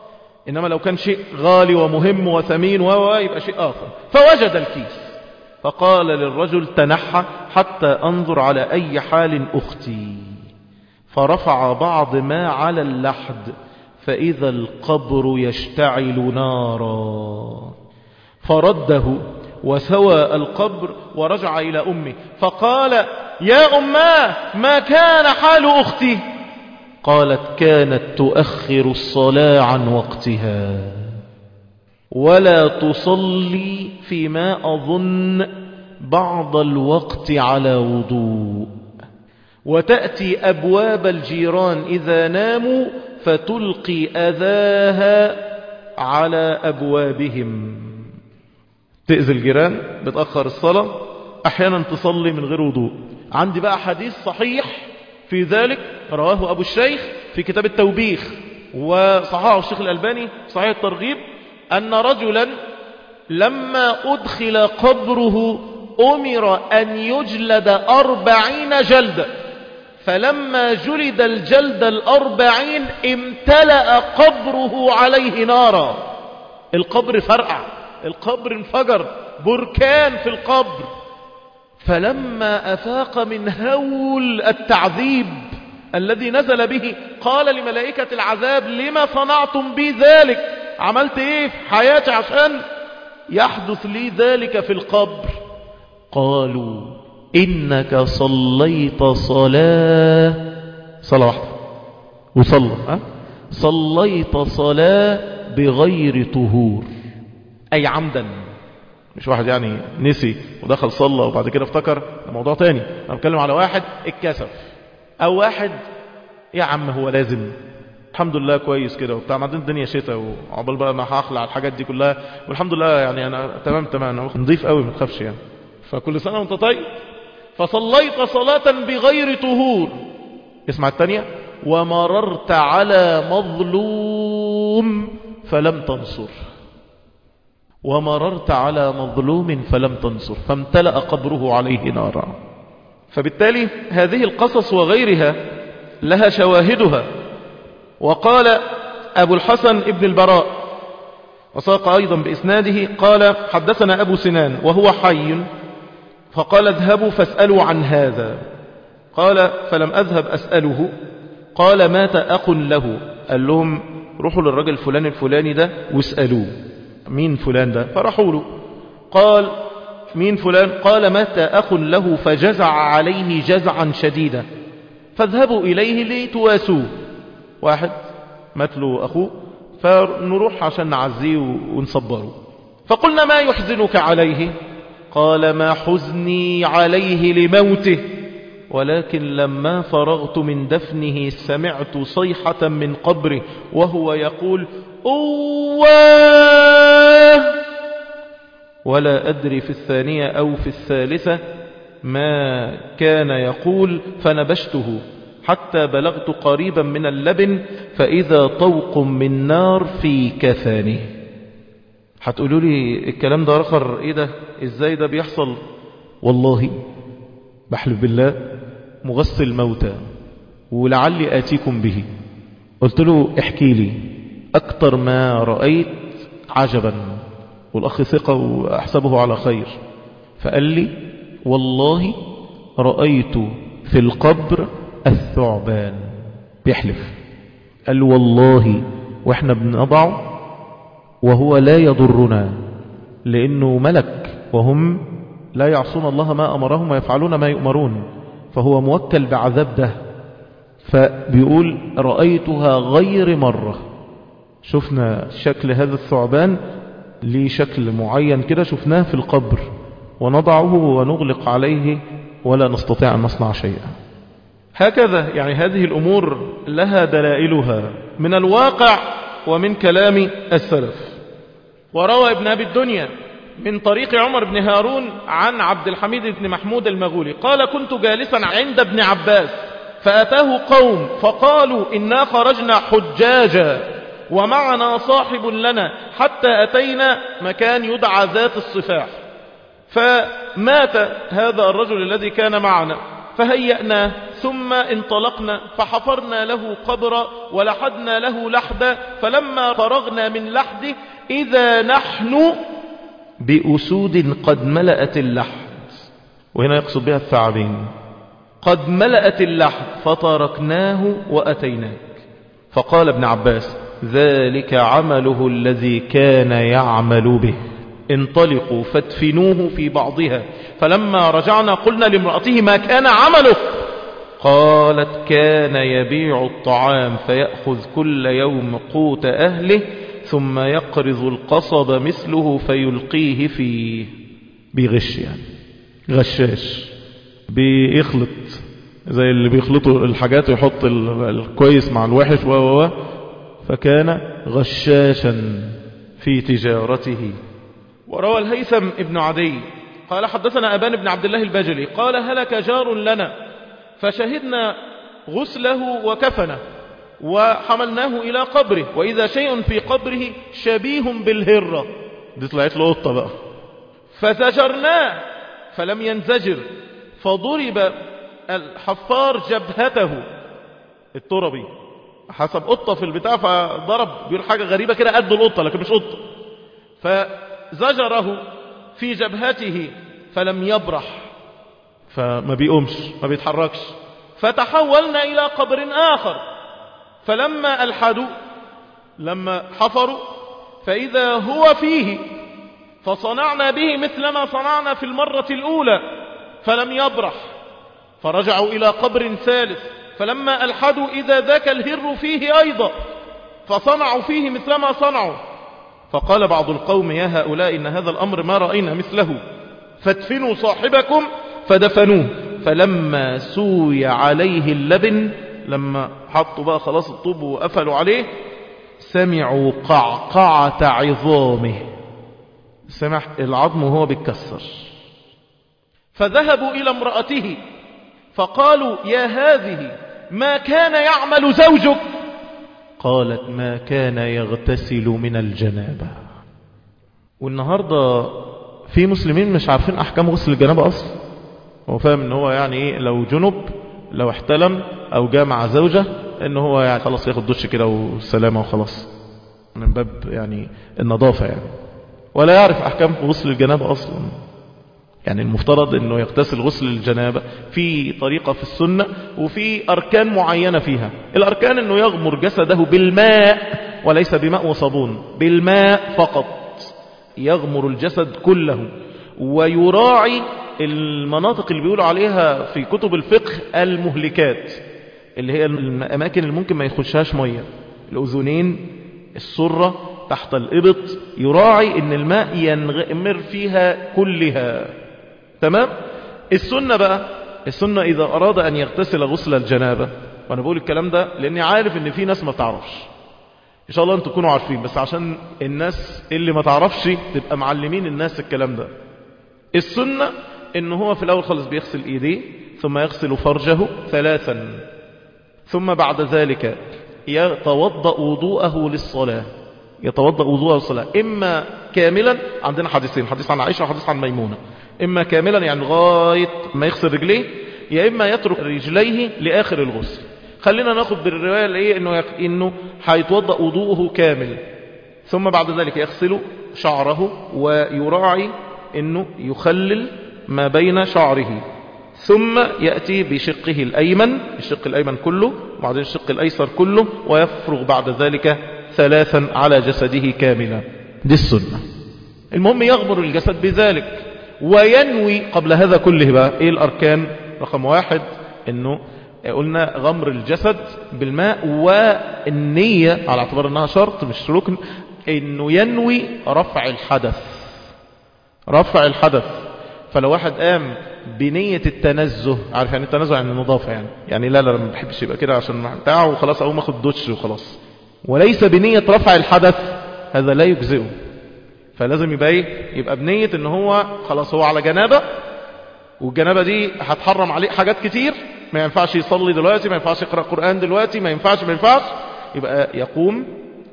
Speaker 1: إنما لو كان شيء غالي ومهم وثمين و يبقى شيء آخر فوجد الكيس فقال للرجل تنحى حتى أنظر على أي حال أختي فرفع بعض ما على اللحد فإذا القبر يشتعل نارا فرده وسوى القبر ورجع إلى أمه فقال يا أماه ما كان حال أختي قالت كانت تؤخر الصلاة عن وقتها ولا تصلي فيما أظن بعض الوقت على وضوء وتأتي أبواب الجيران إذا ناموا فتلقي أذاها على أبوابهم تأذي الجيران بتأخر الصلاة أحيانا تصلي من غير وضوء عندي بقى حديث صحيح في ذلك رواه أبو الشيخ في كتاب التوبيخ وصححه الشيخ الألباني صحيح الترغيب أن رجلا لما أدخل قبره أمر أن يجلد أربعين جلدة فلما جلد الجلد الأربعين امتلأ قبره عليه نارا القبر فرقع القبر انفجر بركان في القبر فلما أفاق من هول التعذيب الذي نزل به قال لملائكة العذاب لما صنعتم بي ذلك عملت ايه في حياتي عشان يحدث لي ذلك في القبر قالوا إنك صليت صلاة صلاة واحدة وصلى أه؟ صليت صلاة بغير طهور أي عمدا مش واحد يعني نسي ودخل صلى وبعد كده افتكر ده موضوع تاني انا بتكلم على واحد اتكسف او واحد يا عم هو لازم الحمد لله كويس كده وبتاع بعدين الدنيا شتاء وعقبال بقى ما هخلع الحاجات دي كلها والحمد لله يعني انا تمام تمام انا نضيف قوي ما تخافش يعني فكل سنه وانت طيب فصليت صلاة بغير طهور اسمع الثانية ومررت على مظلوم فلم تنصر ومررت على مظلوم فلم تنصر فامتلأ قبره عليه نارا فبالتالي هذه القصص وغيرها لها شواهدها وقال أبو الحسن ابن البراء وساق أيضا بإسناده قال حدثنا أبو سنان وهو حي فقال اذهبوا فاسألوا عن هذا قال فلم أذهب أسأله قال مات أخ له قال لهم روحوا للرجل الفلاني الفلاني ده واسألوه مين فلان ده فرحوا له قال مين فلان قال مات أخ له فجزع عليه جزعا شديدا فاذهبوا إليه لتواسوه واحد مات له أخوه فنروح عشان نعزيه ونصبره فقلنا ما يحزنك عليه قال ما حزني عليه لموته ولكن لما فرغت من دفنه سمعت صيحة من قبره وهو يقول أواه ولا أدري في الثانية أو في الثالثة ما كان يقول فنبشته حتى بلغت قريبا من اللبن فإذا طوق من نار في كفانه هتقولوا لي الكلام ده رخر ايه ده ازاي ده بيحصل والله بحلف بالله مغسل موتى ولعلي آتيكم به قلت له احكي لي أكتر ما رأيت عجبا والأخ ثقة وأحسبه على خير فقال لي والله رأيت في القبر الثعبان بيحلف قال والله واحنا بنضعه وهو لا يضرنا لأنه ملك وهم لا يعصون الله ما أمرهم ويفعلون ما يؤمرون فهو موكل بعذاب ده فبيقول رأيتها غير مرة شفنا شكل هذا الثعبان ليه شكل معين كده شفناه في القبر ونضعه ونغلق عليه ولا نستطيع أن نصنع شيئا هكذا يعني هذه الأمور لها دلائلها من الواقع ومن كلام السلف وروى ابن أبي الدنيا من طريق عمر بن هارون عن عبد الحميد بن محمود المغولي قال كنت جالسا عند ابن عباس فأتاه قوم فقالوا إنا خرجنا حجاجا ومعنا صاحب لنا حتى أتينا مكان يدعى ذات الصفاح فمات هذا الرجل الذي كان معنا فهيأناه ثم انطلقنا فحفرنا له قبرا ولحدنا له لحدا فلما فرغنا من لحده إذا نحن بأسود قد ملأت اللحد وهنا يقصد بها الثعابين قد ملأت اللحد فتركناه وأتيناك فقال ابن عباس ذلك عمله الذي كان يعمل به انطلقوا فادفنوه في بعضها فلما رجعنا قلنا لامرأته ما كان عمله قالت كان يبيع الطعام فيأخذ كل يوم قوت أهله ثم يقرض القصب مثله فيلقيه فيه بيغش يعني غشاش بيخلط زي اللي بيخلطوا الحاجات ويحط الكويس مع الوحش و فكان غشاشا في تجارته وروى الهيثم ابن عدي قال حدثنا أبان بن عبد الله البجلي قال هلك جار لنا فشهدنا غسله وكفنه وحملناه إلى قبره وإذا شيء في قبره شبيه بالهرة دي طلعت له قطة بقى فزجرناه فلم ينزجر فضرب الحفار جبهته التربي حسب قطة في البتاع فضرب بيقول حاجة غريبة كده قد القطة لكن مش قطة فزجره في جبهته فلم يبرح فما بيقومش ما بيتحركش فتحولنا إلى قبر آخر فلما ألحدوا لما حفروا فإذا هو فيه فصنعنا به مثل ما صنعنا في المرة الأولى فلم يبرح فرجعوا إلى قبر ثالث فلما ألحدوا إذا ذاك الهر فيه أيضا فصنعوا فيه مثل ما صنعوا فقال بعض القوم يا هؤلاء إن هذا الأمر ما رأينا مثله فادفنوا صاحبكم فدفنوه فلما سوي عليه اللبن لما حطوا بقى خلاص الطوب وقفلوا عليه سمعوا قعقعة عظامه سمع العظم وهو بيتكسر فذهبوا إلى امرأته فقالوا يا هذه ما كان يعمل زوجك قالت ما كان يغتسل من الجنابة والنهاردة في مسلمين مش عارفين أحكام غسل الجنابة أصلا هو فاهم ان هو يعني ايه لو جنب لو احتلم او جاء مع زوجة ان هو يعني خلاص ياخد دش كده والسلامة وخلاص من باب يعني النظافة يعني ولا يعرف احكام غسل الجنابة اصلا يعني المفترض انه يغتسل غسل الجنابة في طريقة في السنة وفي اركان معينة فيها الاركان انه يغمر جسده بالماء وليس بماء وصابون بالماء فقط يغمر الجسد كله ويراعي المناطق اللي بيقولوا عليها في كتب الفقه المهلكات اللي هي الأماكن اللي ممكن ما يخشهاش مية الأذنين السرة تحت الإبط يراعي ان الماء ينغمر فيها كلها تمام السنة بقى السنة إذا أراد أن يغتسل غسل الجنابة وأنا بقول الكلام ده لأني عارف ان في ناس ما تعرفش إن شاء الله أنتم تكونوا عارفين بس عشان الناس اللي ما تعرفش تبقى معلمين الناس الكلام ده السنة ان هو في الاول خالص بيغسل ايديه ثم يغسل فرجه ثلاثا ثم بعد ذلك يتوضأ وضوءه للصلاة يتوضأ وضوءه للصلاة اما كاملا عندنا حديثين حديث عن عائشة وحديث عن ميمونة اما كاملا يعني لغاية ما يغسل رجليه يا اما يترك رجليه لاخر الغسل خلينا ناخد بالرواية الايه انه يق... انه هيتوضأ وضوءه كامل ثم بعد ذلك يغسل شعره ويراعي انه يخلل ما بين شعره ثم يأتي بشقه الأيمن الشق الأيمن كله وبعدين الشق الأيسر كله ويفرغ بعد ذلك ثلاثا على جسده كاملا دي السنة المهم يغمر الجسد بذلك وينوي قبل هذا كله بقى ايه الأركان رقم واحد انه قلنا غمر الجسد بالماء والنية على اعتبار انها شرط مش ركن انه ينوي رفع الحدث رفع الحدث فلو واحد قام بنية التنزه عارف يعني التنزه يعني النظافة يعني يعني لا لا ما بحبش يبقى كده عشان بتاعه وخلاص اقوم اخد دوتش وخلاص وليس بنية رفع الحدث هذا لا يجزئه فلازم يبقى ايه يبقى بنية ان هو خلاص هو على جنابة والجنابة دي هتحرم عليه حاجات كتير ما ينفعش يصلي دلوقتي ما ينفعش يقرأ قرآن دلوقتي ما ينفعش ما ينفعش يبقى يقوم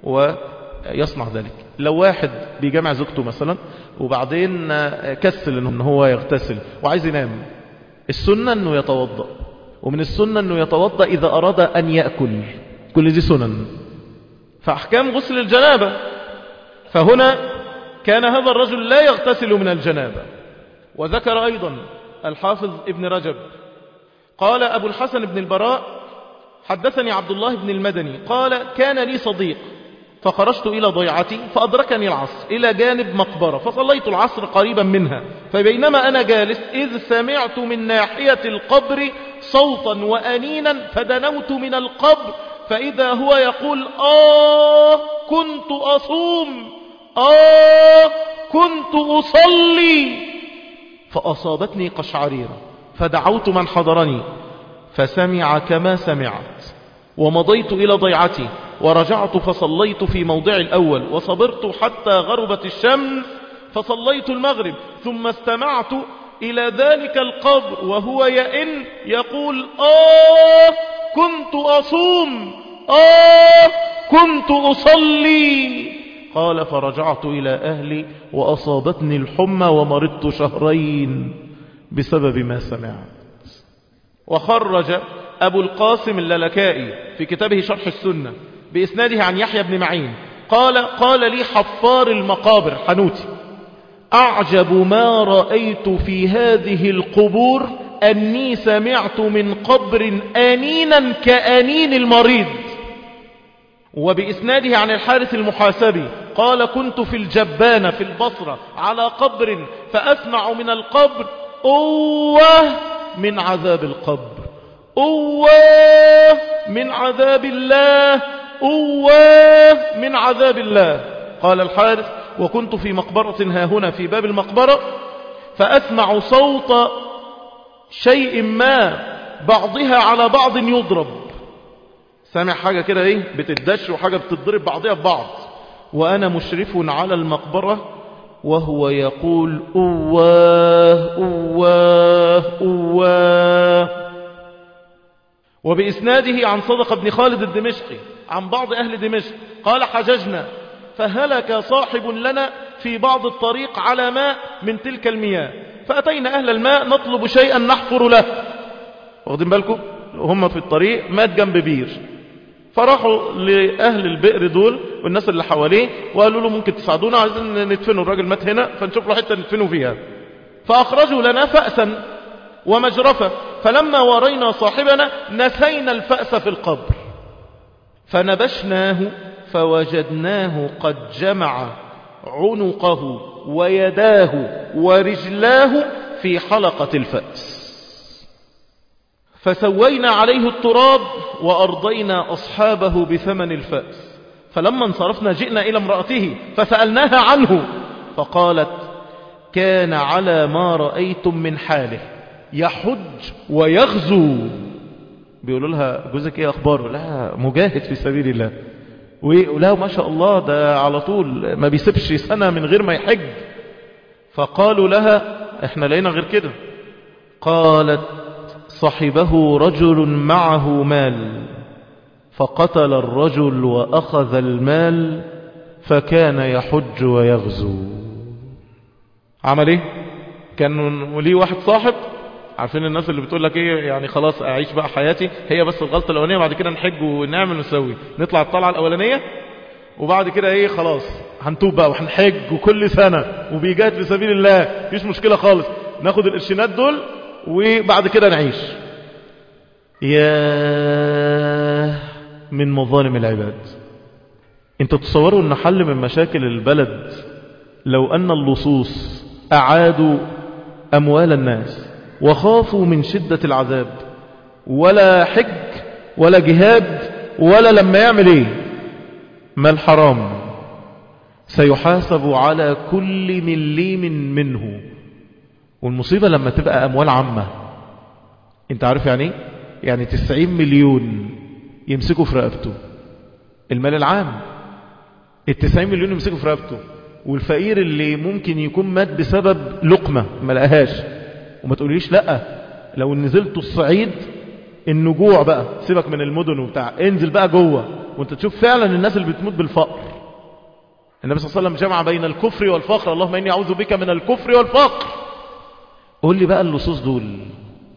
Speaker 1: ويصنع ذلك لو واحد بيجمع زوجته مثلا وبعدين كسل ان هو يغتسل وعايز ينام السنة أنه يتوضأ ومن السنة أنه يتوضأ إذا أراد أن يأكل كل دي سنن فأحكام غسل الجنابة فهنا كان هذا الرجل لا يغتسل من الجنابة وذكر أيضا الحافظ ابن رجب قال أبو الحسن بن البراء حدثني عبد الله بن المدني قال كان لي صديق فخرجت إلى ضيعتي فأدركني العصر إلى جانب مقبرة فصليت العصر قريبا منها فبينما أنا جالس إذ سمعت من ناحية القبر صوتا وأنينا فدنوت من القبر فإذا هو يقول آه كنت أصوم آه كنت أصلي فأصابتني قشعريرة فدعوت من حضرني فسمع كما سمعت ومضيت إلى ضيعتي ورجعت فصليت في موضع الأول وصبرت حتى غربت الشمس فصليت المغرب ثم استمعت إلى ذلك القبر وهو يئن يقول آه كنت أصوم آه كنت أصلي قال فرجعت إلى أهلي وأصابتني الحمى ومرضت شهرين بسبب ما سمعت وخرج أبو القاسم اللالكائي في كتابه شرح السنة بإسناده عن يحيى بن معين قال قال لي حفار المقابر حنوتي أعجب ما رأيت في هذه القبور أني سمعت من قبر أنينا كأنين المريض وبإسناده عن الحارث المحاسبي قال كنت في الجبانة في البصرة على قبر فأسمع من القبر أوه من عذاب القبر أواه من عذاب الله أواه من عذاب الله قال الحارث وكنت في مقبرة ها هنا في باب المقبرة فأسمع صوت شيء ما بعضها على بعض يضرب سامع حاجة كده ايه بتدش وحاجة بتضرب بعضها ببعض وأنا مشرف على المقبرة وهو يقول أواه أواه أواه وبإسناده عن صدق بن خالد الدمشقي عن بعض أهل دمشق قال حججنا فهلك صاحب لنا في بعض الطريق على ماء من تلك المياه فأتينا أهل الماء نطلب شيئا نحفر له واخدين بالكم هم في الطريق مات جنب بير فراحوا لأهل البئر دول والناس اللي حواليه وقالوا له ممكن تساعدونا عايزين ندفنوا الراجل مات هنا فنشوف له حتة ندفنوا فيها فأخرجوا لنا فأسا ومجرفة فلما ورينا صاحبنا نسينا الفأس في القبر فنبشناه فوجدناه قد جمع عنقه ويداه ورجلاه في حلقة الفأس فسوينا عليه التراب وأرضينا أصحابه بثمن الفأس فلما انصرفنا جئنا إلى امرأته فسألناها عنه فقالت كان على ما رأيتم من حاله يحج ويغزو بيقولوا لها جوزك ايه اخباره لا مجاهد في سبيل الله ولا ما شاء الله ده على طول ما بيسيبش سنة من غير ما يحج فقالوا لها احنا لقينا غير كده قالت صحبه رجل معه مال فقتل الرجل وأخذ المال فكان يحج ويغزو عمل ايه كان ليه واحد صاحب عارفين الناس اللي بتقول لك ايه يعني خلاص اعيش بقى حياتي هي بس الغلطه الاولانيه بعد كده نحج ونعمل ونسوي نطلع الطلعه الاولانيه وبعد كده ايه خلاص هنتوب بقى وهنحج وكل سنه وبيجاهد في سبيل الله مفيش مشكله خالص ناخد القرشينات دول وبعد كده نعيش يا من مظالم العباد انتوا تصوروا ان حل من مشاكل البلد لو ان اللصوص اعادوا اموال الناس وخافوا من شدة العذاب ولا حج ولا جهاد ولا لما يعمل ايه ما الحرام سيحاسب على كل مليم منه والمصيبة لما تبقى أموال عامة انت عارف يعني ايه يعني تسعين مليون يمسكوا في رقبته المال العام التسعين مليون يمسكوا في رقبته والفقير اللي ممكن يكون مات بسبب لقمة ما لقاهاش وما تقوليش لا لو نزلت الصعيد النجوع بقى سيبك من المدن وبتاع انزل بقى جوه وانت تشوف فعلا الناس اللي بتموت بالفقر النبي صلى الله عليه وسلم جمع بين الكفر والفقر اللهم اني اعوذ بك من الكفر والفقر قول لي بقى اللصوص دول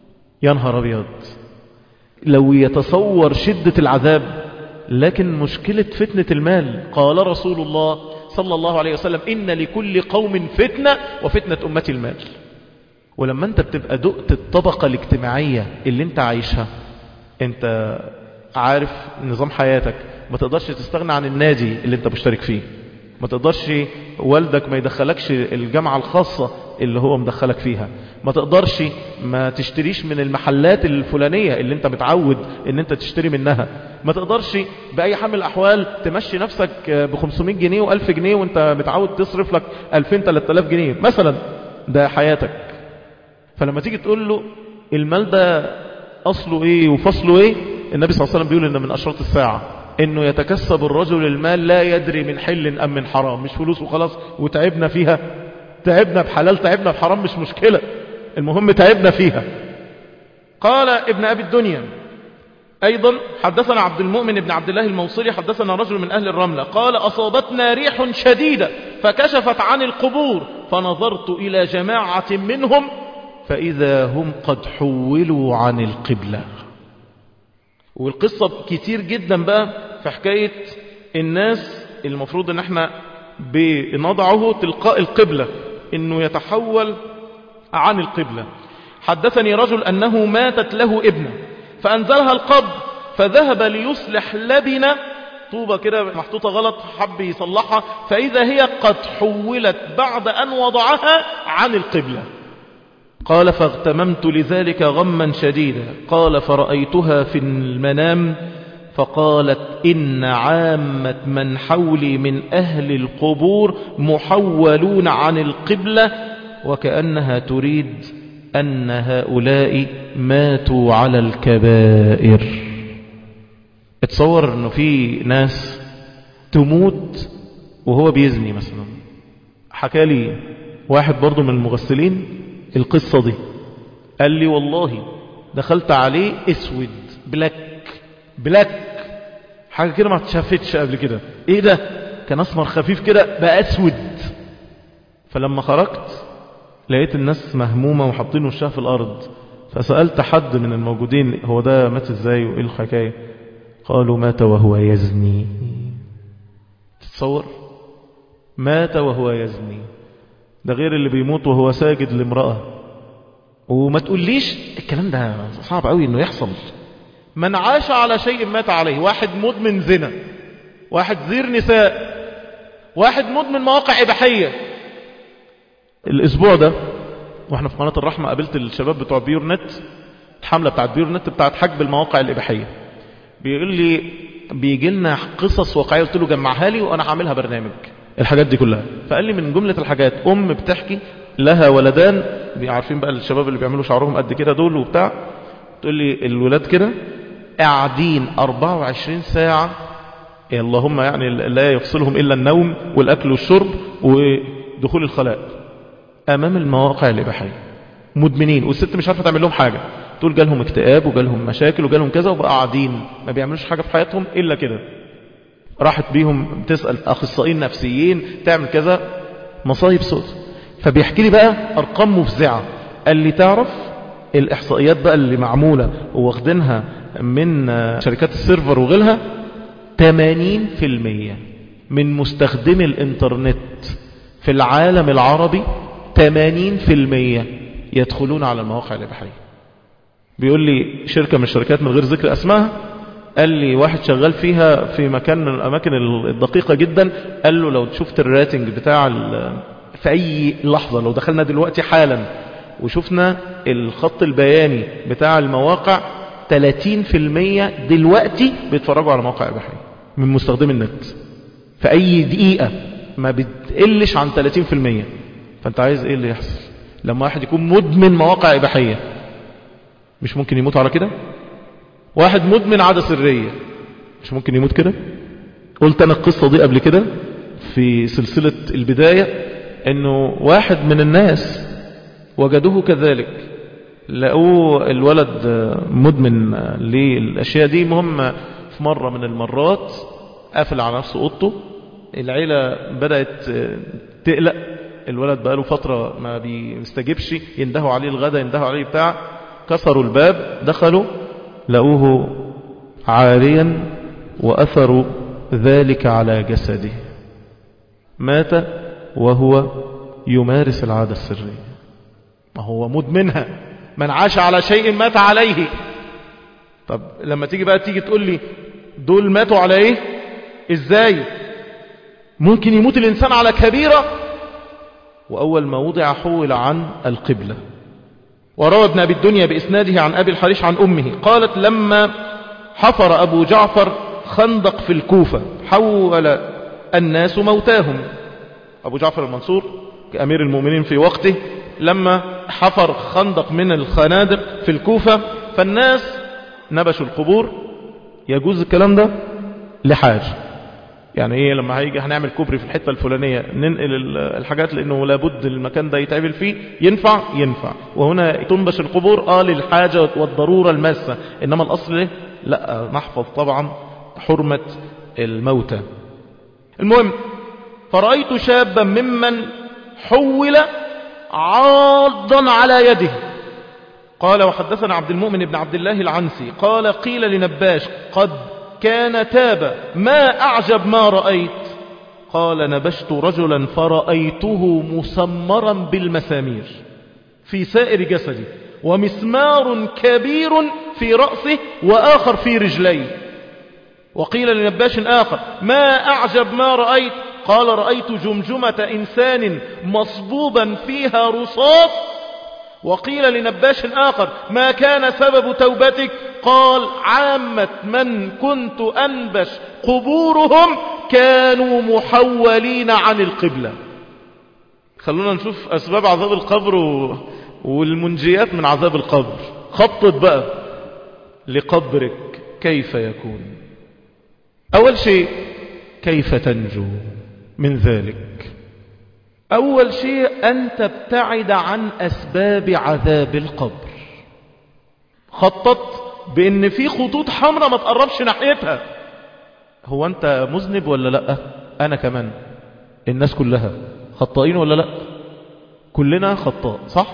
Speaker 1: يا نهار أبيض لو يتصور شدة العذاب لكن مشكلة فتنة المال قال رسول الله صلى الله عليه وسلم إن لكل قوم فتنة وفتنة أمتي المال ولما انت بتبقى دقت الطبقة الاجتماعية اللي انت عايشها انت عارف نظام حياتك ما تقدرش تستغنى عن النادي اللي انت مشترك فيه ما تقدرش والدك ما يدخلكش الجامعة الخاصة اللي هو مدخلك فيها ما تقدرش ما تشتريش من المحلات الفلانية اللي انت متعود ان انت تشتري منها ما تقدرش بأي حال من الأحوال تمشي نفسك ب 500 جنيه و1000 جنيه وانت متعود تصرف لك 2000 3000 جنيه مثلا ده حياتك فلما تيجي تقول له المال ده أصله إيه وفصله إيه النبي صلى الله عليه وسلم بيقول إن من أشراط الساعة إنه يتكسب الرجل المال لا يدري من حل أم من حرام مش فلوس وخلاص وتعبنا فيها تعبنا بحلال تعبنا بحرام مش مشكلة المهم تعبنا فيها قال ابن أبي الدنيا أيضا حدثنا عبد المؤمن بن عبد الله الموصلي حدثنا رجل من أهل الرملة قال أصابتنا ريح شديدة فكشفت عن القبور فنظرت إلى جماعة منهم فإذا هم قد حولوا عن القبلة والقصة كتير جدا بقى في حكاية الناس المفروض ان احنا بنضعه تلقاء القبلة انه يتحول عن القبلة حدثني رجل انه ماتت له ابنه فانزلها القبر فذهب ليصلح لبنة طوبة كده محطوطة غلط حب يصلحها فإذا هي قد حولت بعد أن وضعها عن القبلة قال فاغتممت لذلك غما شديدا قال فرأيتها في المنام فقالت إن عامة من حولي من أهل القبور محولون عن القبلة وكأنها تريد أن هؤلاء ماتوا على الكبائر اتصور أنه في ناس تموت وهو بيزني مثلا حكى لي واحد برضو من المغسلين القصة دي قال لي والله دخلت عليه اسود بلاك بلاك حاجة كده ما اتشافتش قبل كده ايه ده كان اسمر خفيف كده بقى اسود فلما خرجت لقيت الناس مهمومة وحاطين وشها في الارض فسألت حد من الموجودين هو ده مات ازاي وايه الحكاية قالوا مات وهو يزني تتصور مات وهو يزني ده غير اللي بيموت وهو ساجد لامرأة وما تقوليش الكلام ده صعب قوي انه يحصل من عاش على شيء مات عليه واحد مدمن زنا واحد زير نساء واحد مدمن مواقع إباحية الأسبوع ده واحنا في قناة الرحمة قابلت الشباب بتوع بيور نت الحملة بتاعت بيور نت بتاعت حجب المواقع الإباحية بيقول لي بيجي لنا قصص واقعية قلت له جمعها لي وأنا هعملها برنامج الحاجات دي كلها فقال لي من جملة الحاجات أم بتحكي لها ولدان عارفين بقى الشباب اللي بيعملوا شعرهم قد كده دول وبتاع تقول لي الولاد كده قاعدين 24 ساعة اللهم يعني لا يفصلهم إلا النوم والأكل والشرب ودخول الخلاء أمام المواقع الإباحية مدمنين والست مش عارفة تعمل لهم حاجة تقول جالهم اكتئاب وجالهم مشاكل وجالهم كذا وبقى قاعدين ما بيعملوش حاجة في حياتهم إلا كده راحت بيهم تسأل أخصائيين نفسيين تعمل كذا مصايب سود فبيحكي لي بقى أرقام مفزعة قال لي تعرف الإحصائيات بقى اللي معمولة واخدينها من شركات السيرفر وغيرها 80% من مستخدمي الانترنت في العالم العربي 80% يدخلون على المواقع الإباحية بيقول لي شركة من الشركات من غير ذكر أسمائها قال لي واحد شغال فيها في مكان من الأماكن الدقيقة جدا قال له لو شفت الراتنج بتاع في أي لحظة لو دخلنا دلوقتي حالا وشفنا الخط البياني بتاع المواقع 30% دلوقتي بيتفرجوا على مواقع إباحية من مستخدمي النت في أي دقيقة ما بتقلش عن 30% فأنت عايز إيه اللي يحصل لما واحد يكون مدمن مواقع إباحية مش ممكن يموت على كده واحد مدمن عادة سرية مش ممكن يموت كده قلت أنا القصة دي قبل كده في سلسلة البداية انه واحد من الناس وجدوه كذلك لقوه الولد مدمن للأشياء دي مهم في مرة من المرات قافل على نفسه أوضته العيلة بدأت تقلق الولد بقاله فترة ما بيستجبش يندهوا عليه الغدا يندهوا عليه بتاع كسروا الباب دخلوا لقوه عاريا وأثروا ذلك على جسده مات وهو يمارس العادة السرية ما هو مدمنها من عاش على شيء مات عليه طب لما تيجي بقى تيجي تقول لي دول ماتوا على ايه ازاي ممكن يموت الانسان على كبيرة واول ما وضع حول عن القبلة وروى ابن ابي الدنيا باسناده عن ابي الحريش عن امه قالت لما حفر ابو جعفر خندق في الكوفة حول الناس موتاهم ابو جعفر المنصور كامير المؤمنين في وقته لما حفر خندق من الخنادق في الكوفة فالناس نبشوا القبور يجوز الكلام ده لحاج يعني ايه لما هيجي هنعمل كوبري في الحتة الفلانية ننقل الحاجات لانه لابد المكان ده يتعمل فيه ينفع ينفع وهنا تنبش القبور اه للحاجة والضرورة الماسة انما الاصل إيه؟ لا نحفظ طبعا حرمة الموتى المهم فرأيت شابا ممن حول عاضا على يده قال وحدثنا عبد المؤمن بن عبد الله العنسي قال قيل لنباش قد كان تاب ما أعجب ما رأيت قال نبشت رجلا فرأيته مسمرا بالمسامير في سائر جسده ومسمار كبير في رأسه وآخر في رجليه وقيل لنباش آخر ما أعجب ما رأيت قال رأيت جمجمة إنسان مصبوبا فيها رصاص وقيل لنباش آخر ما كان سبب توبتك قال عامة من كنت أنبش قبورهم كانوا محولين عن القبلة خلونا نشوف أسباب عذاب القبر و... والمنجيات من عذاب القبر خطط بقى لقبرك كيف يكون أول شيء كيف تنجو من ذلك أول شيء أن تبتعد عن أسباب عذاب القبر خطط بأن في خطوط حمراء ما تقربش ناحيتها هو أنت مذنب ولا لا أنا كمان الناس كلها خطائين ولا لا كلنا خطاء صح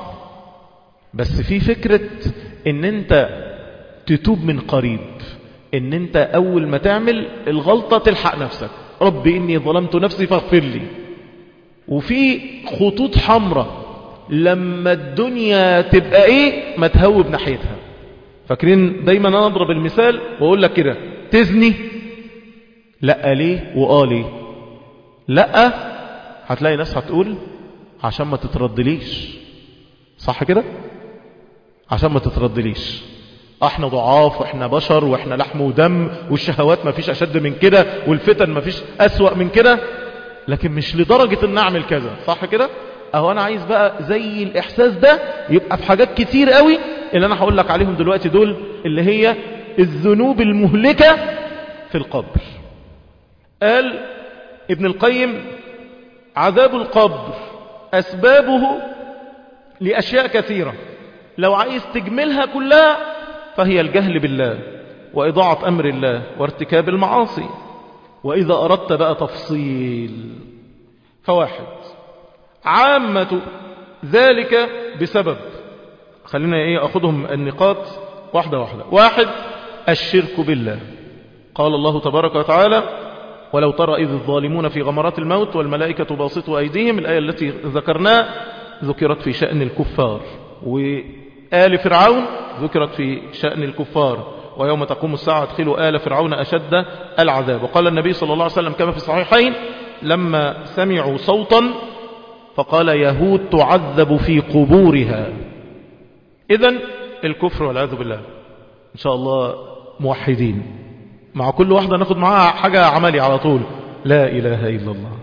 Speaker 1: بس في فكرة ان انت تتوب من قريب ان انت اول ما تعمل الغلطة تلحق نفسك رب اني ظلمت نفسي فاغفر لي وفي خطوط حمراء لما الدنيا تبقى ايه ما تهوب ناحيتها فاكرين دايما انا اضرب المثال واقول لك كده تزني لا ليه واه ليه لا هتلاقي ناس هتقول عشان ما تتردليش صح كده عشان ما تتردليش احنا ضعاف واحنا بشر واحنا لحم ودم والشهوات ما فيش اشد من كده والفتن ما فيش اسوأ من كده لكن مش لدرجة ان اعمل كذا صح كده اهو انا عايز بقى زي الاحساس ده يبقى في حاجات كتير قوي اللي انا هقول لك عليهم دلوقتي دول اللي هي الذنوب المهلكة في القبر قال ابن القيم عذاب القبر اسبابه لاشياء كثيرة لو عايز تجملها كلها فهي الجهل بالله وإضاعة أمر الله وارتكاب المعاصي وإذا أردت بقى تفصيل فواحد عامة ذلك بسبب خلينا ايه أخذهم النقاط واحدة واحدة واحد الشرك بالله قال الله تبارك وتعالى ولو ترى إذ الظالمون في غمرات الموت والملائكة باسطوا أيديهم الآية التي ذكرناها ذكرت في شأن الكفار وآل فرعون ذكرت في شأن الكفار ويوم تقوم الساعة ادخلوا آل فرعون أشد العذاب وقال النبي صلى الله عليه وسلم كما في الصحيحين لما سمعوا صوتا فقال يهود تعذب في قبورها إذا الكفر والعياذ بالله إن شاء الله موحدين مع كل واحدة ناخد معاها حاجة عملي على طول لا إله إلا الله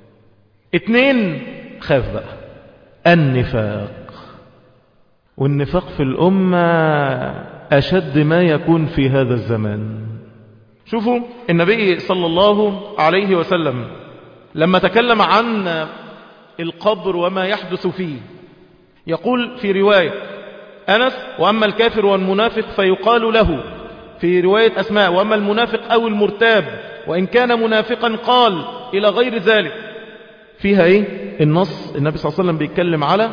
Speaker 1: اتنين خاف بقى النفاق والنفاق في الأمة أشد ما يكون في هذا الزمان شوفوا النبي صلى الله عليه وسلم لما تكلم عن القبر وما يحدث فيه يقول في رواية أنس وأما الكافر والمنافق فيقال له في رواية أسماء وأما المنافق أو المرتاب وإن كان منافقا قال إلى غير ذلك فيها إيه النص النبي صلى الله عليه وسلم بيتكلم على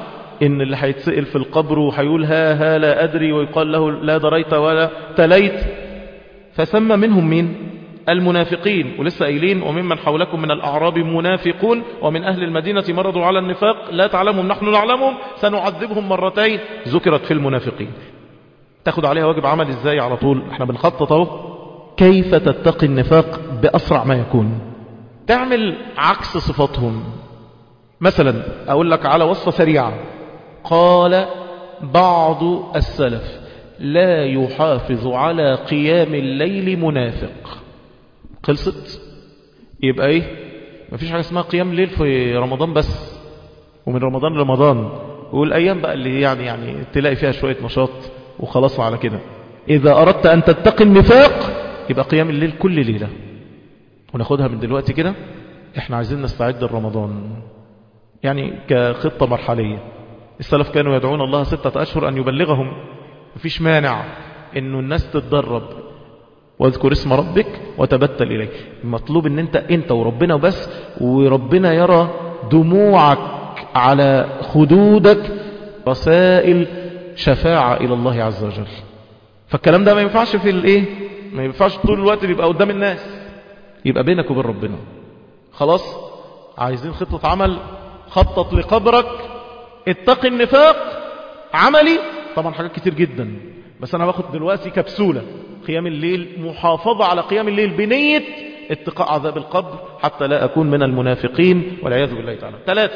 Speaker 1: ان اللي هيتسأل في القبر وهيقول ها ها لا أدري ويقال له لا دريت ولا تليت فسمى منهم مين المنافقين ولسه قايلين وممن حولكم من الأعراب منافقون ومن أهل المدينة مرضوا على النفاق لا تعلمهم نحن نعلمهم سنعذبهم مرتين ذكرت في المنافقين تاخد عليها واجب عمل ازاي على طول احنا بنخطط اهو كيف تتقي النفاق بأسرع ما يكون تعمل عكس صفاتهم مثلا أقول لك على وصفة سريعة قال بعض السلف لا يحافظ على قيام الليل منافق خلصت يبقى ايه مفيش حاجة اسمها قيام ليل في رمضان بس ومن رمضان لرمضان والأيام بقى اللي يعني يعني تلاقي فيها شوية نشاط وخلاص على كده إذا أردت أن تتقي النفاق يبقى قيام الليل كل ليلة وناخدها من دلوقتي كده احنا عايزين نستعد لرمضان يعني كخطة مرحلية السلف كانوا يدعون الله ستة أشهر أن يبلغهم مفيش مانع أنه الناس تتدرب واذكر اسم ربك وتبتل إليه المطلوب أن أنت أنت وربنا وبس وربنا يرى دموعك على خدودك رسائل شفاعة إلى الله عز وجل فالكلام ده ما ينفعش في الايه ما ينفعش طول الوقت بيبقى قدام الناس يبقى بينك وبين ربنا خلاص عايزين خطة عمل خطط لقبرك اتقي النفاق عملي طبعا حاجات كتير جدا بس انا باخد دلوقتي كبسولة قيام الليل محافظة على قيام الليل بنية اتقاء عذاب القبر حتى لا أكون من المنافقين والعياذ بالله تعالى ثلاثة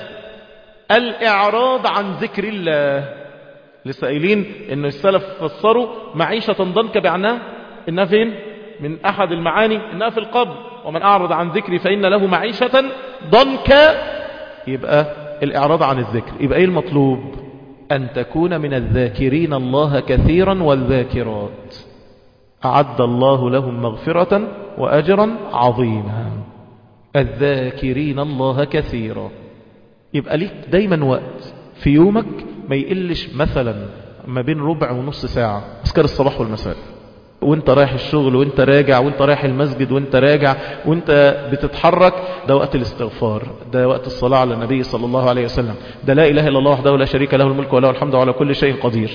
Speaker 1: الإعراض عن ذكر الله لسه قايلين ان السلف فسروا معيشة ضنك بعناها انها فين من احد المعاني انها في القبر ومن اعرض عن ذكري فان له معيشة ضنك يبقى الاعراض عن الذكر يبقى ايه المطلوب ان تكون من الذاكرين الله كثيرا والذاكرات اعد الله لهم مغفرة واجرا عظيما الذاكرين الله كثيرا يبقى ليك دايما وقت في يومك ما يقلش مثلا ما بين ربع ونص ساعة أذكار الصباح والمساء وانت رايح الشغل وانت راجع وانت رايح المسجد وانت راجع وانت بتتحرك ده وقت الاستغفار ده وقت الصلاة على النبي صلى الله عليه وسلم ده لا إله إلا الله وحده لا شريك له الملك وله الحمد على كل شيء قدير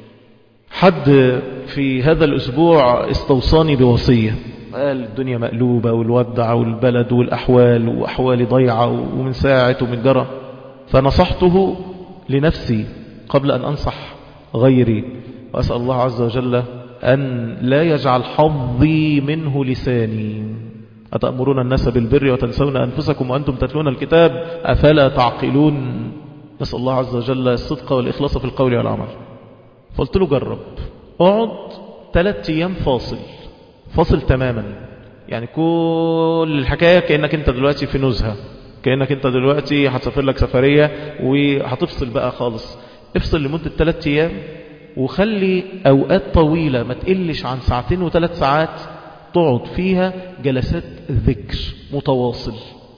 Speaker 1: حد في هذا الأسبوع استوصاني بوصية قال الدنيا مقلوبة والودع والبلد والأحوال وأحوالي ضيعة ومن ساعة ومن جرى فنصحته لنفسي قبل أن أنصح غيري وأسأل الله عز وجل أن لا يجعل حظي منه لساني أتأمرون الناس بالبر وتنسون أنفسكم وأنتم تتلون الكتاب أفلا تعقلون نسأل الله عز وجل الصدق والإخلاص في القول والعمل فقلت له جرب اقعد ثلاثة أيام فاصل فاصل تماما يعني كل الحكاية كأنك أنت دلوقتي في نزهة كأنك أنت دلوقتي هتسافر لك سفرية وهتفصل بقى خالص افصل لمدة ثلاثة أيام وخلي أوقات طويلة ما تقلش عن ساعتين وثلاث ساعات تقعد فيها جلسات ذكر متواصل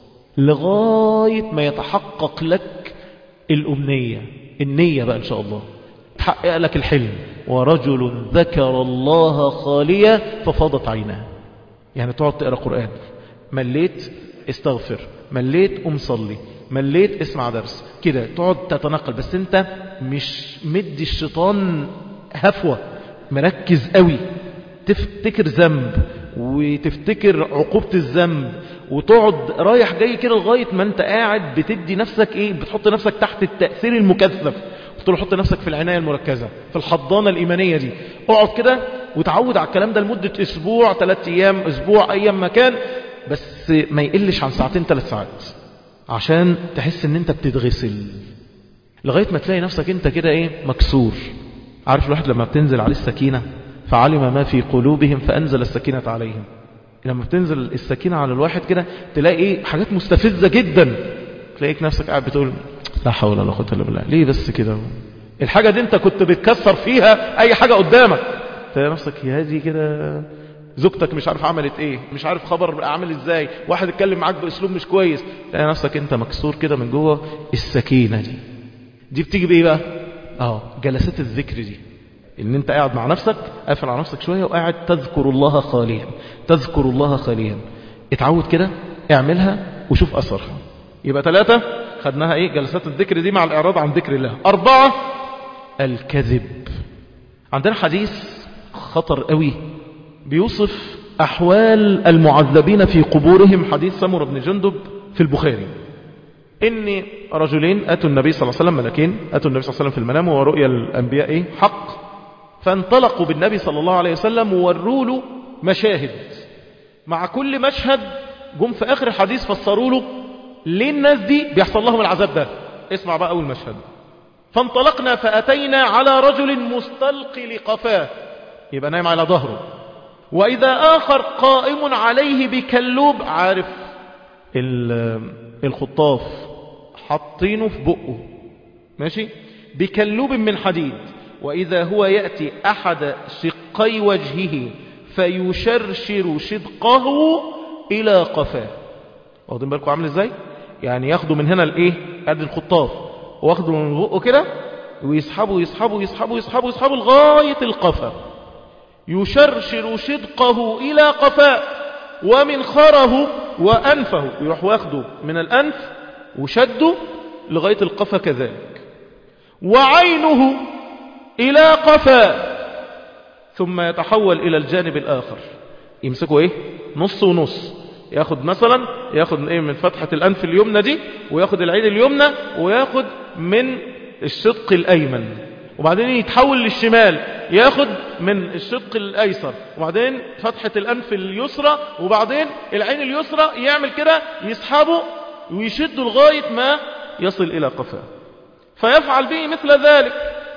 Speaker 1: لغاية ما يتحقق لك الأمنية النية بقى إن شاء الله تحقق لك الحلم ورجل ذكر الله خاليا ففاضت عيناه يعني تقعد تقرأ قرآن مليت استغفر مليت قم صلي مليت اسمع درس كده تقعد تتنقل بس انت مش مدي الشيطان هفوة مركز قوي تفتكر ذنب وتفتكر عقوبة الذنب وتقعد رايح جاي كده لغاية ما انت قاعد بتدي نفسك ايه بتحط نفسك تحت التأثير المكثف قلت حط نفسك في العناية المركزة في الحضانة الإيمانية دي اقعد كده وتعود على الكلام ده لمدة اسبوع ثلاث ايام اسبوع ايام مكان بس ما يقلش عن ساعتين ثلاث ساعات عشان تحس ان انت بتتغسل لغاية ما تلاقي نفسك انت كده ايه مكسور عارف الواحد لما بتنزل عليه السكينة فعلم ما في قلوبهم فأنزل السكينة عليهم لما بتنزل السكينة على الواحد كده تلاقي ايه حاجات مستفزة جدا تلاقيك نفسك قاعد بتقول لا حول ولا قوة الا بالله ليه بس كده الحاجة دي انت كنت بتكسر فيها اي حاجة قدامك تلاقي نفسك يا هذه كده زوجتك مش عارف عملت ايه مش عارف خبر عامل ازاي واحد اتكلم معاك باسلوب مش كويس تلاقي نفسك انت مكسور كده من جوه السكينة دي دي بتيجي بايه بقى اه جلسات الذكر دي ان انت قاعد مع نفسك قافل على نفسك شوية وقاعد تذكر الله خاليا تذكر الله خاليا اتعود كده اعملها وشوف اثرها يبقى ثلاثة خدناها ايه جلسات الذكر دي مع الإعراض عن ذكر الله أربعة الكذب عندنا حديث خطر قوي بيوصف أحوال المعذبين في قبورهم حديث سمر بن جندب في البخاري إن رجلين أتوا النبي صلى الله عليه وسلم ملكين أتوا النبي صلى الله عليه وسلم في المنام ورؤيا الأنبياء إيه؟ حق فانطلقوا بالنبي صلى الله عليه وسلم ووروا له مشاهد مع كل مشهد جم في آخر الحديث فسروا له ليه الناس دي بيحصل لهم العذاب ده اسمع بقى أول مشهد فانطلقنا فأتينا على رجل مستلقي لقفاه يبقى نايم على ظهره وإذا آخر قائم عليه بكلوب عارف الخطاف حاطينه في بقه ماشي بكلوب من حديد وإذا هو يأتي أحد شقي وجهه فيشرشر شدقه إلى قفاه واخدين بالكم عامل ازاي يعني ياخدوا من هنا الايه قد الخطاف واخدوا من بقه كده ويسحبوا يسحبوا يسحبوا يسحبوا يسحبوا لغاية القفا يشرشر شدقه إلى قفاء ومنخره وأنفه يروح واخده من الأنف وشده لغاية القفا كذلك وعينه إلى قفاء ثم يتحول إلى الجانب الآخر يمسكوا إيه نص ونص ياخد مثلا ياخد ايه من فتحة الأنف اليمنى دي وياخد العين اليمنى وياخد من الشق الأيمن وبعدين يتحول للشمال ياخد من الشق الأيسر وبعدين فتحة الأنف اليسرى وبعدين العين اليسرى يعمل كده يسحبه ويشده لغاية ما يصل إلى قفاه فيفعل به مثل ذلك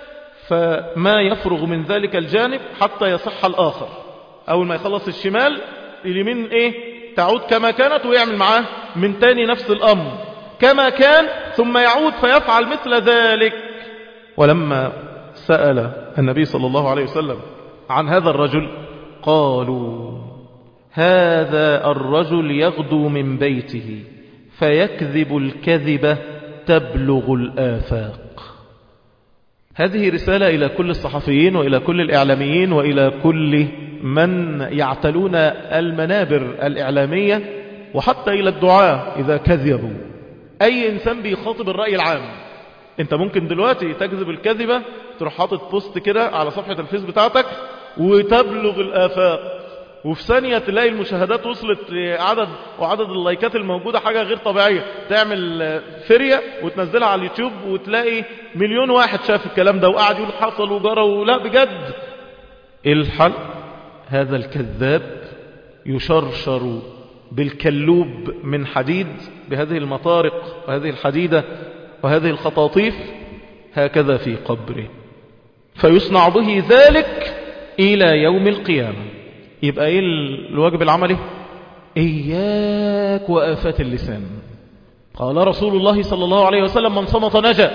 Speaker 1: فما يفرغ من ذلك الجانب حتى يصح الآخر أول ما يخلص الشمال اليمين إيه تعود كما كانت ويعمل معاه من تاني نفس الأمر كما كان ثم يعود فيفعل مثل ذلك ولما سأل النبي صلى الله عليه وسلم عن هذا الرجل قالوا هذا الرجل يغدو من بيته فيكذب الكذبة تبلغ الآفاق هذه رسالة إلى كل الصحفيين وإلى كل الإعلاميين وإلى كل من يعتلون المنابر الإعلامية وحتى إلى الدعاء إذا كذبوا أي إنسان بيخاطب الرأي العام انت ممكن دلوقتي تكذب الكذبة تروح حاطط بوست كده على صفحة الفيس بتاعتك وتبلغ الآفاق وفي ثانية تلاقي المشاهدات وصلت عدد وعدد اللايكات الموجودة حاجة غير طبيعية تعمل فرية وتنزلها على اليوتيوب وتلاقي مليون واحد شاف الكلام ده وقاعد يقول حصل وجرى ولا بجد ايه الحل هذا الكذاب يشرشر بالكلوب من حديد بهذه المطارق وهذه الحديدة وهذه الخطاطيف هكذا في قبره فيصنع به ذلك إلى يوم القيامة يبقى إيه الواجب العملي إياك وآفات اللسان قال رسول الله صلى الله عليه وسلم من صمت نجا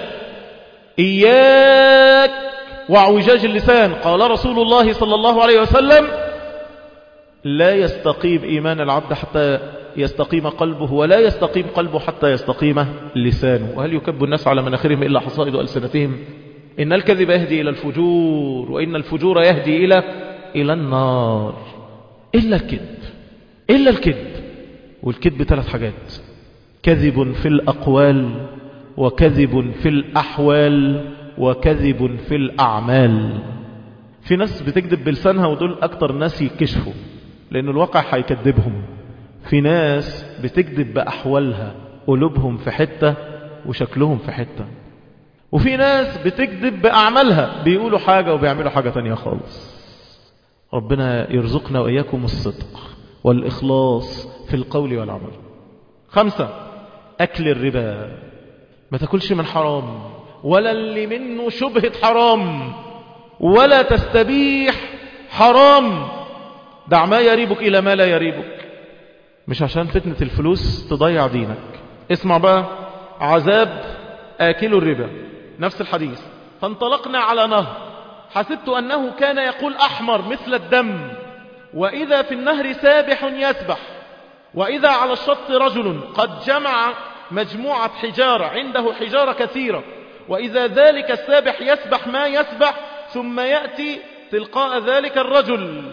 Speaker 1: إياك وعوجاج اللسان قال رسول الله صلى الله عليه وسلم لا يستقيم إيمان العبد حتى يستقيم قلبه ولا يستقيم قلبه حتى يستقيم لسانه وهل يكب الناس على مناخرهم إلا حصائد ألسنتهم إن الكذب يهدي إلى الفجور وإن الفجور يهدي إلى إلى النار إلا الكذب إلا الكذب والكذب ثلاث حاجات كذب في الأقوال وكذب في الأحوال وكذب في الأعمال في ناس بتكذب بلسانها ودول أكتر ناس يكشفوا لأن الواقع هيكذبهم في ناس بتكذب بأحوالها قلوبهم في حتة وشكلهم في حتة وفي ناس بتكذب بأعمالها بيقولوا حاجة وبيعملوا حاجة تانية خالص ربنا يرزقنا وإياكم الصدق والإخلاص في القول والعمل خمسة أكل الربا ما تاكلش من حرام ولا اللي منه شبهة حرام ولا تستبيح حرام دع ما يريبك إلى ما لا يريبك مش عشان فتنة الفلوس تضيع دينك اسمع بقى عذاب آكل الربا نفس الحديث فانطلقنا على نهر حسبت أنه كان يقول أحمر مثل الدم وإذا في النهر سابح يسبح وإذا على الشط رجل قد جمع مجموعة حجارة عنده حجارة كثيرة وإذا ذلك السابح يسبح ما يسبح ثم يأتي تلقاء ذلك الرجل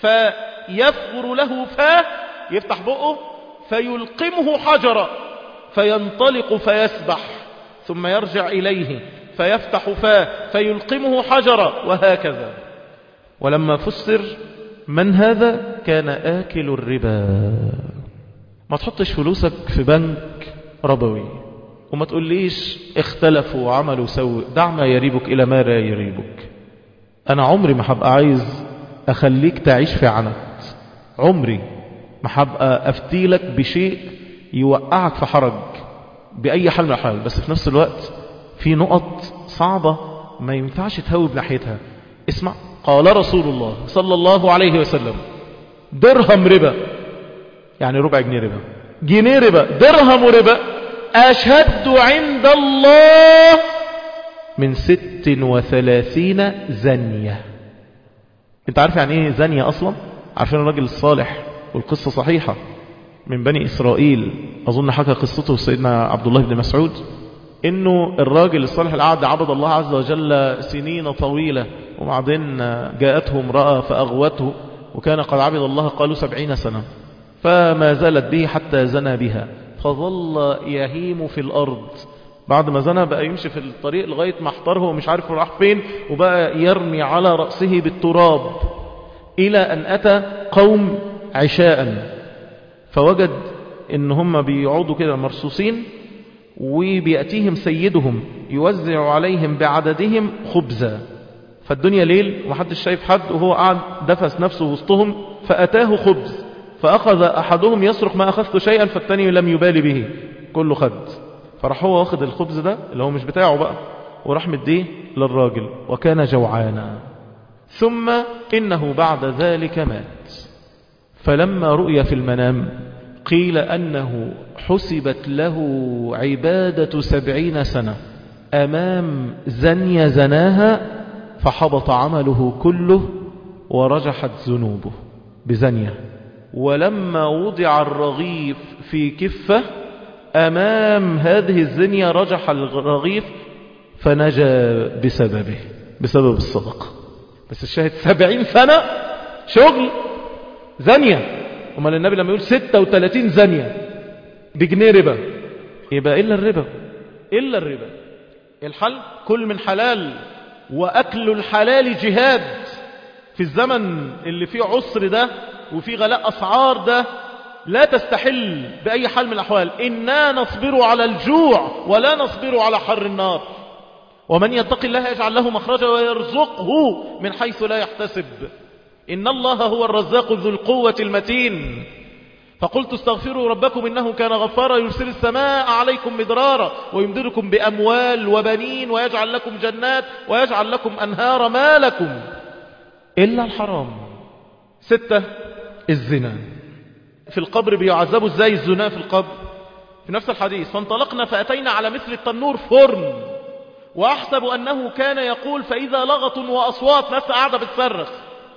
Speaker 1: فيفغر له فاه يفتح بقه فيلقمه حجرا فينطلق فيسبح ثم يرجع إليه فيفتح فاه فيلقمه حجرا وهكذا ولما فسر من هذا كان آكل الربا ما تحطش فلوسك في بنك ربوي وما تقوليش اختلفوا وعملوا سوء دع ما يريبك إلى ما لا يريبك أنا عمري ما هبقى عايز أخليك تعيش في عنت عمري ما هبقى أفتيلك بشيء يوقعك في حرج بأي حال من الحال بس في نفس الوقت في نقط صعبة ما ينفعش تهوب ناحيتها اسمع قال رسول الله صلى الله عليه وسلم درهم ربا يعني ربع جنيه ربا جنيه ربا درهم ربا أشد عند الله من ست وثلاثين زنية انت عارف يعني ايه زنية اصلا عارفين الراجل الصالح والقصة صحيحة من بني إسرائيل أظن حكى قصته سيدنا عبد الله بن مسعود إنه الراجل الصالح اللي قعد عبد الله عز وجل سنين طويلة وبعدين جاءته امرأة فأغوته وكان قد عبد الله قالوا سبعين سنة فما زالت به حتى زنى بها فظل يهيم في الأرض بعد ما زنى بقى يمشي في الطريق لغاية ما احتره ومش عارف راح فين وبقى يرمي على رأسه بالتراب إلى أن أتى قوم عشاء فوجد ان هم بيقعدوا كده مرصوصين وبيأتيهم سيدهم يوزع عليهم بعددهم خبزا فالدنيا ليل ومحدش شايف حد وهو قاعد دفس نفسه وسطهم فأتاه خبز فأخذ أحدهم يصرخ ما أخذت شيئا فالتاني لم يبالي به كله خد فراح هو واخد الخبز ده اللي هو مش بتاعه بقى وراح مديه للراجل وكان جوعانا ثم إنه بعد ذلك مات فلما رؤي في المنام قيل أنه حسبت له عبادة سبعين سنة أمام زني زناها فحبط عمله كله ورجحت ذنوبه بزنية ولما وضع الرغيف في كفة أمام هذه الزنية رجح الرغيف فنجا بسببه بسبب الصدقة بس الشاهد سبعين سنة شغل زانية امال النبي لما يقول 36 زانية بجنيه ربا يبقى إلا الربا إلا الربا الحل كل من حلال وأكل الحلال جهاد في الزمن اللي فيه عسر ده وفيه غلاء أسعار ده لا تستحل بأي حال من الأحوال إنا نصبر على الجوع ولا نصبر على حر النار ومن يتق الله يجعل له مخرجا ويرزقه من حيث لا يحتسب إن الله هو الرزاق ذو القوة المتين فقلت استغفروا ربكم إنه كان غفارا يرسل السماء عليكم مدرارا ويمددكم بأموال وبنين ويجعل لكم جنات ويجعل لكم أنهار ما لكم إلا الحرام ستة الزنا في القبر بيعذبوا ازاي الزنا في القبر في نفس الحديث فانطلقنا فأتينا على مثل التنور فرن وأحسب أنه كان يقول فإذا لغط وأصوات ناس قاعدة بتصرخ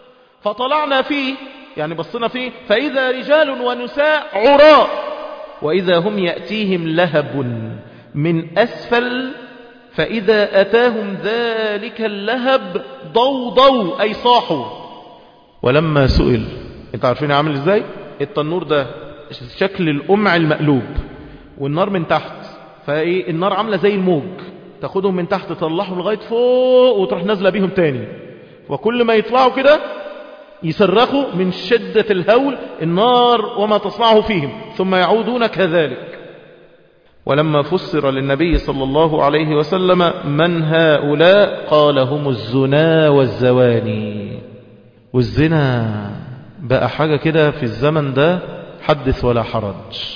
Speaker 1: فطلعنا فيه يعني بصنا فيه فإذا رجال ونساء عراء وإذا هم يأتيهم لهب من أسفل فإذا أتاهم ذلك اللهب ضوضوا أي صاحوا ولما سئل انت عارفين عامل ازاي التنور ده شكل القمع المقلوب والنار من تحت فايه النار عاملة زي الموج تاخدهم من تحت تطلعهم لغاية فوق وتروح نازلة بيهم تاني وكل ما يطلعوا كده يصرخوا من شدة الهول النار وما تصنعه فيهم ثم يعودون كذلك ولما فسر للنبي صلى الله عليه وسلم من هؤلاء قال هم الزنا والزواني والزنا بقى حاجة كده في الزمن ده حدث ولا حرج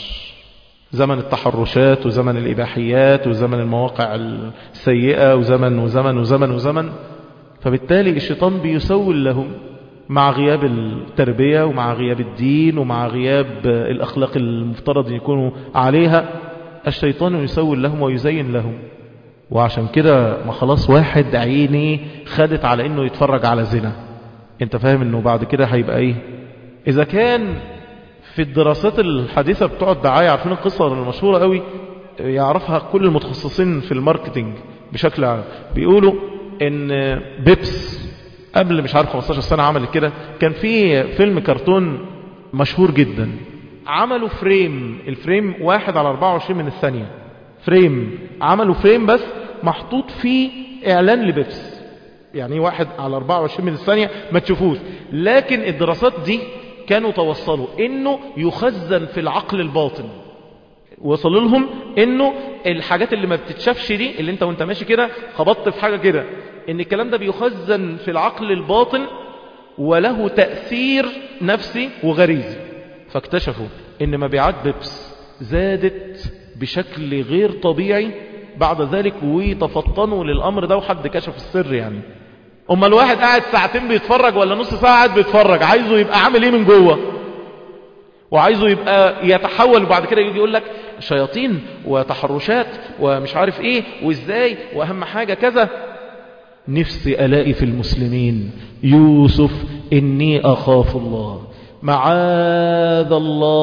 Speaker 1: زمن التحرشات وزمن الإباحيات وزمن المواقع السيئة وزمن وزمن وزمن وزمن فبالتالي الشيطان بيسول لهم مع غياب التربية ومع غياب الدين ومع غياب الأخلاق المفترض أن يكونوا عليها الشيطان يسول لهم ويزين لهم وعشان كده ما خلاص واحد عيني خدت على انه يتفرج على زنا انت فاهم انه بعد كده هيبقى ايه اذا كان في الدراسات الحديثة بتوع الدعاية عارفين القصة المشهورة قوي يعرفها كل المتخصصين في الماركتينج بشكل عام بيقولوا ان بيبس قبل مش عارف 15 سنة عملت كده كان في فيلم كرتون مشهور جدا عملوا فريم الفريم واحد على 24 من الثانية فريم عملوا فريم بس محطوط فيه اعلان لبيبس يعني واحد على 24 من الثانية ما تشوفوش لكن الدراسات دي كانوا توصلوا انه يخزن في العقل الباطن وصلوا لهم انه الحاجات اللي ما بتتشافش دي اللي انت وانت ماشي كده خبطت في حاجة كده ان الكلام ده بيخزن في العقل الباطن وله تأثير نفسي وغريزي فاكتشفوا ان مبيعات بيبس زادت بشكل غير طبيعي بعد ذلك وتفطنوا للأمر ده وحد كشف السر يعني أما الواحد قاعد ساعتين بيتفرج ولا نص ساعة قاعد بيتفرج عايزه يبقى عامل ايه من جوه وعايزه يبقى يتحول وبعد كده يجي يقول لك شياطين وتحرشات ومش عارف ايه وازاي واهم حاجة كذا نفسي ألاقي في المسلمين يوسف إني أخاف الله معاذ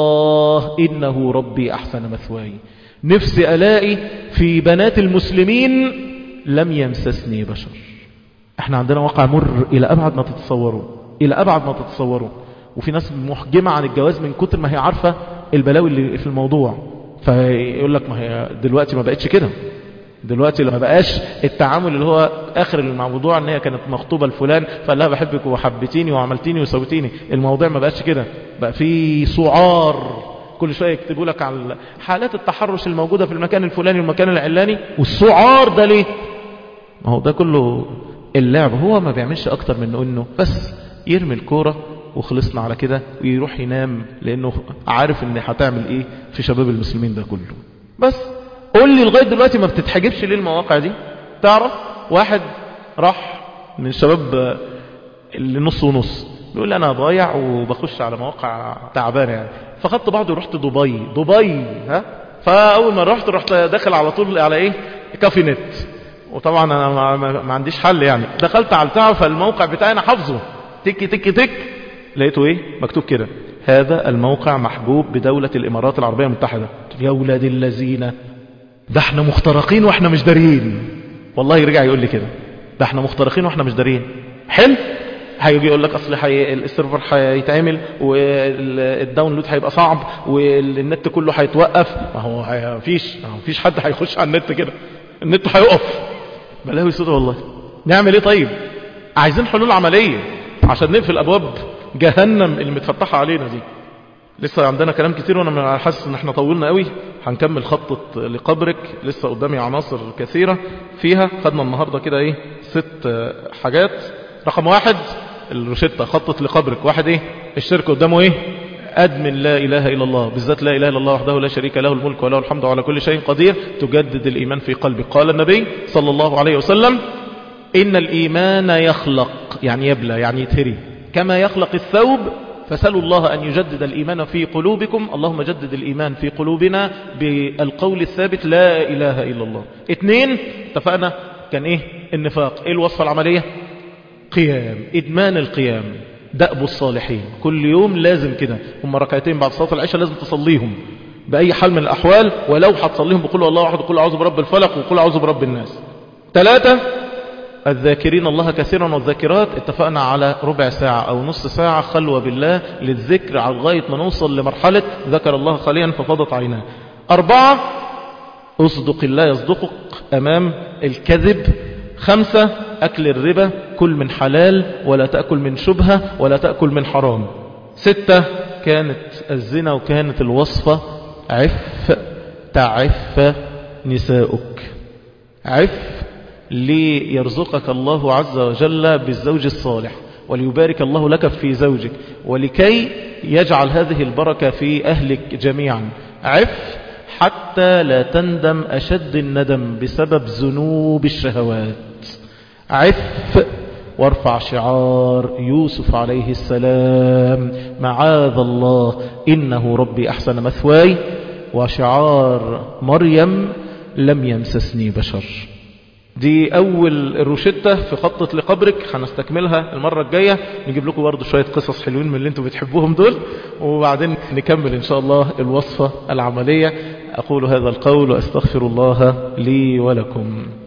Speaker 1: الله إنه ربي أحسن مثواي نفسي ألاقي في بنات المسلمين لم يمسسني بشر احنا عندنا واقع مر إلى أبعد ما تتصوروا إلى أبعد ما تتصوروا وفي ناس محجمة عن الجواز من كتر ما هي عارفة البلاوي اللي في الموضوع فيقول لك ما هي دلوقتي ما بقتش كده دلوقتي لما بقاش التعامل اللي هو اخر الموضوع ان هي كانت مخطوبه لفلان فقال لها بحبك وحبتيني وعملتيني وسويتيني الموضوع ما بقاش كده بقى في سعار كل شويه يكتبوا لك على حالات التحرش الموجوده في المكان الفلاني والمكان العلاني والسعار ده ليه ما هو ده كله اللعب هو ما بيعملش اكتر من انه بس يرمي الكوره وخلصنا على كده ويروح ينام لانه عارف ان هتعمل ايه في شباب المسلمين ده كله بس قول لي لغاية دلوقتي ما بتتحجبش ليه المواقع دي تعرف واحد راح من الشباب اللي نص ونص بيقول لي انا ضايع وبخش على مواقع تعبانه يعني فخدت بعضي ورحت دبي دبي ها فاول ما رحت رحت داخل على طول على ايه كافي نت وطبعا انا ما, ما, ما عنديش حل يعني دخلت على البتاع فالموقع بتاعي انا حافظه تك تك تك لقيته ايه مكتوب كده هذا الموقع محجوب بدولة الامارات العربية المتحدة يا ولاد الذين ده احنا مخترقين واحنا مش دارين والله يرجع يقول لي كده ده احنا مخترقين واحنا مش دارين حلو هيجي يقول لك اصل حي... السيرفر هيتعمل والداونلود هيبقى صعب والنت كله هيتوقف ما هو مفيش ما فيش حد هيخش على النت كده النت هيقف بلاوي سودا والله نعمل ايه طيب عايزين حلول عمليه عشان نقفل ابواب جهنم اللي متفتحه علينا دي لسه عندنا كلام كتير وانا حاسس ان احنا طولنا قوي هنكمل خطة لقبرك لسه قدامي عناصر كثيرة فيها خدنا النهاردة كده ايه ست حاجات رقم واحد الروشتة خطة لقبرك واحد ايه الشرك قدامه ايه أدمن لا إله إلا الله بالذات لا إله إلا الله وحده لا شريك له الملك وله الحمد على كل شيء قدير تجدد الإيمان في قلبك قال النبي صلى الله عليه وسلم إن الإيمان يخلق يعني يبلى يعني يتهري كما يخلق الثوب فسألوا الله أن يجدد الإيمان في قلوبكم اللهم جدد الإيمان في قلوبنا بالقول الثابت لا إله إلا الله اثنين اتفقنا كان إيه النفاق إيه الوصفة العملية قيام إدمان القيام دأب الصالحين كل يوم لازم كده هم ركعتين بعد صلاة العشاء لازم تصليهم بأي حال من الأحوال ولو هتصليهم بقول الله واحد وقول أعوذ برب الفلق وقول أعوذ برب الناس ثلاثة الذاكرين الله كثيرا والذاكرات اتفقنا على ربع ساعة أو نص ساعة خلوة بالله للذكر على لغاية ما نوصل لمرحلة ذكر الله خاليا ففضت عيناه أربعة أصدق الله يصدقك أمام الكذب خمسة أكل الربا كل من حلال ولا تأكل من شبهة ولا تأكل من حرام ستة كانت الزنا وكانت الوصفة عف تعف نساؤك عف ليرزقك الله عز وجل بالزوج الصالح وليبارك الله لك في زوجك ولكي يجعل هذه البركة في أهلك جميعا عف حتى لا تندم أشد الندم بسبب ذنوب الشهوات عف وارفع شعار يوسف عليه السلام معاذ الله إنه ربي أحسن مثواي وشعار مريم لم يمسسني بشر دي أول الروشتة في خطة لقبرك هنستكملها المرة الجاية نجيب لكم برضو شوية قصص حلوين من اللي انتم بتحبوهم دول وبعدين نكمل إن شاء الله الوصفة العملية أقول هذا القول وأستغفر الله لي ولكم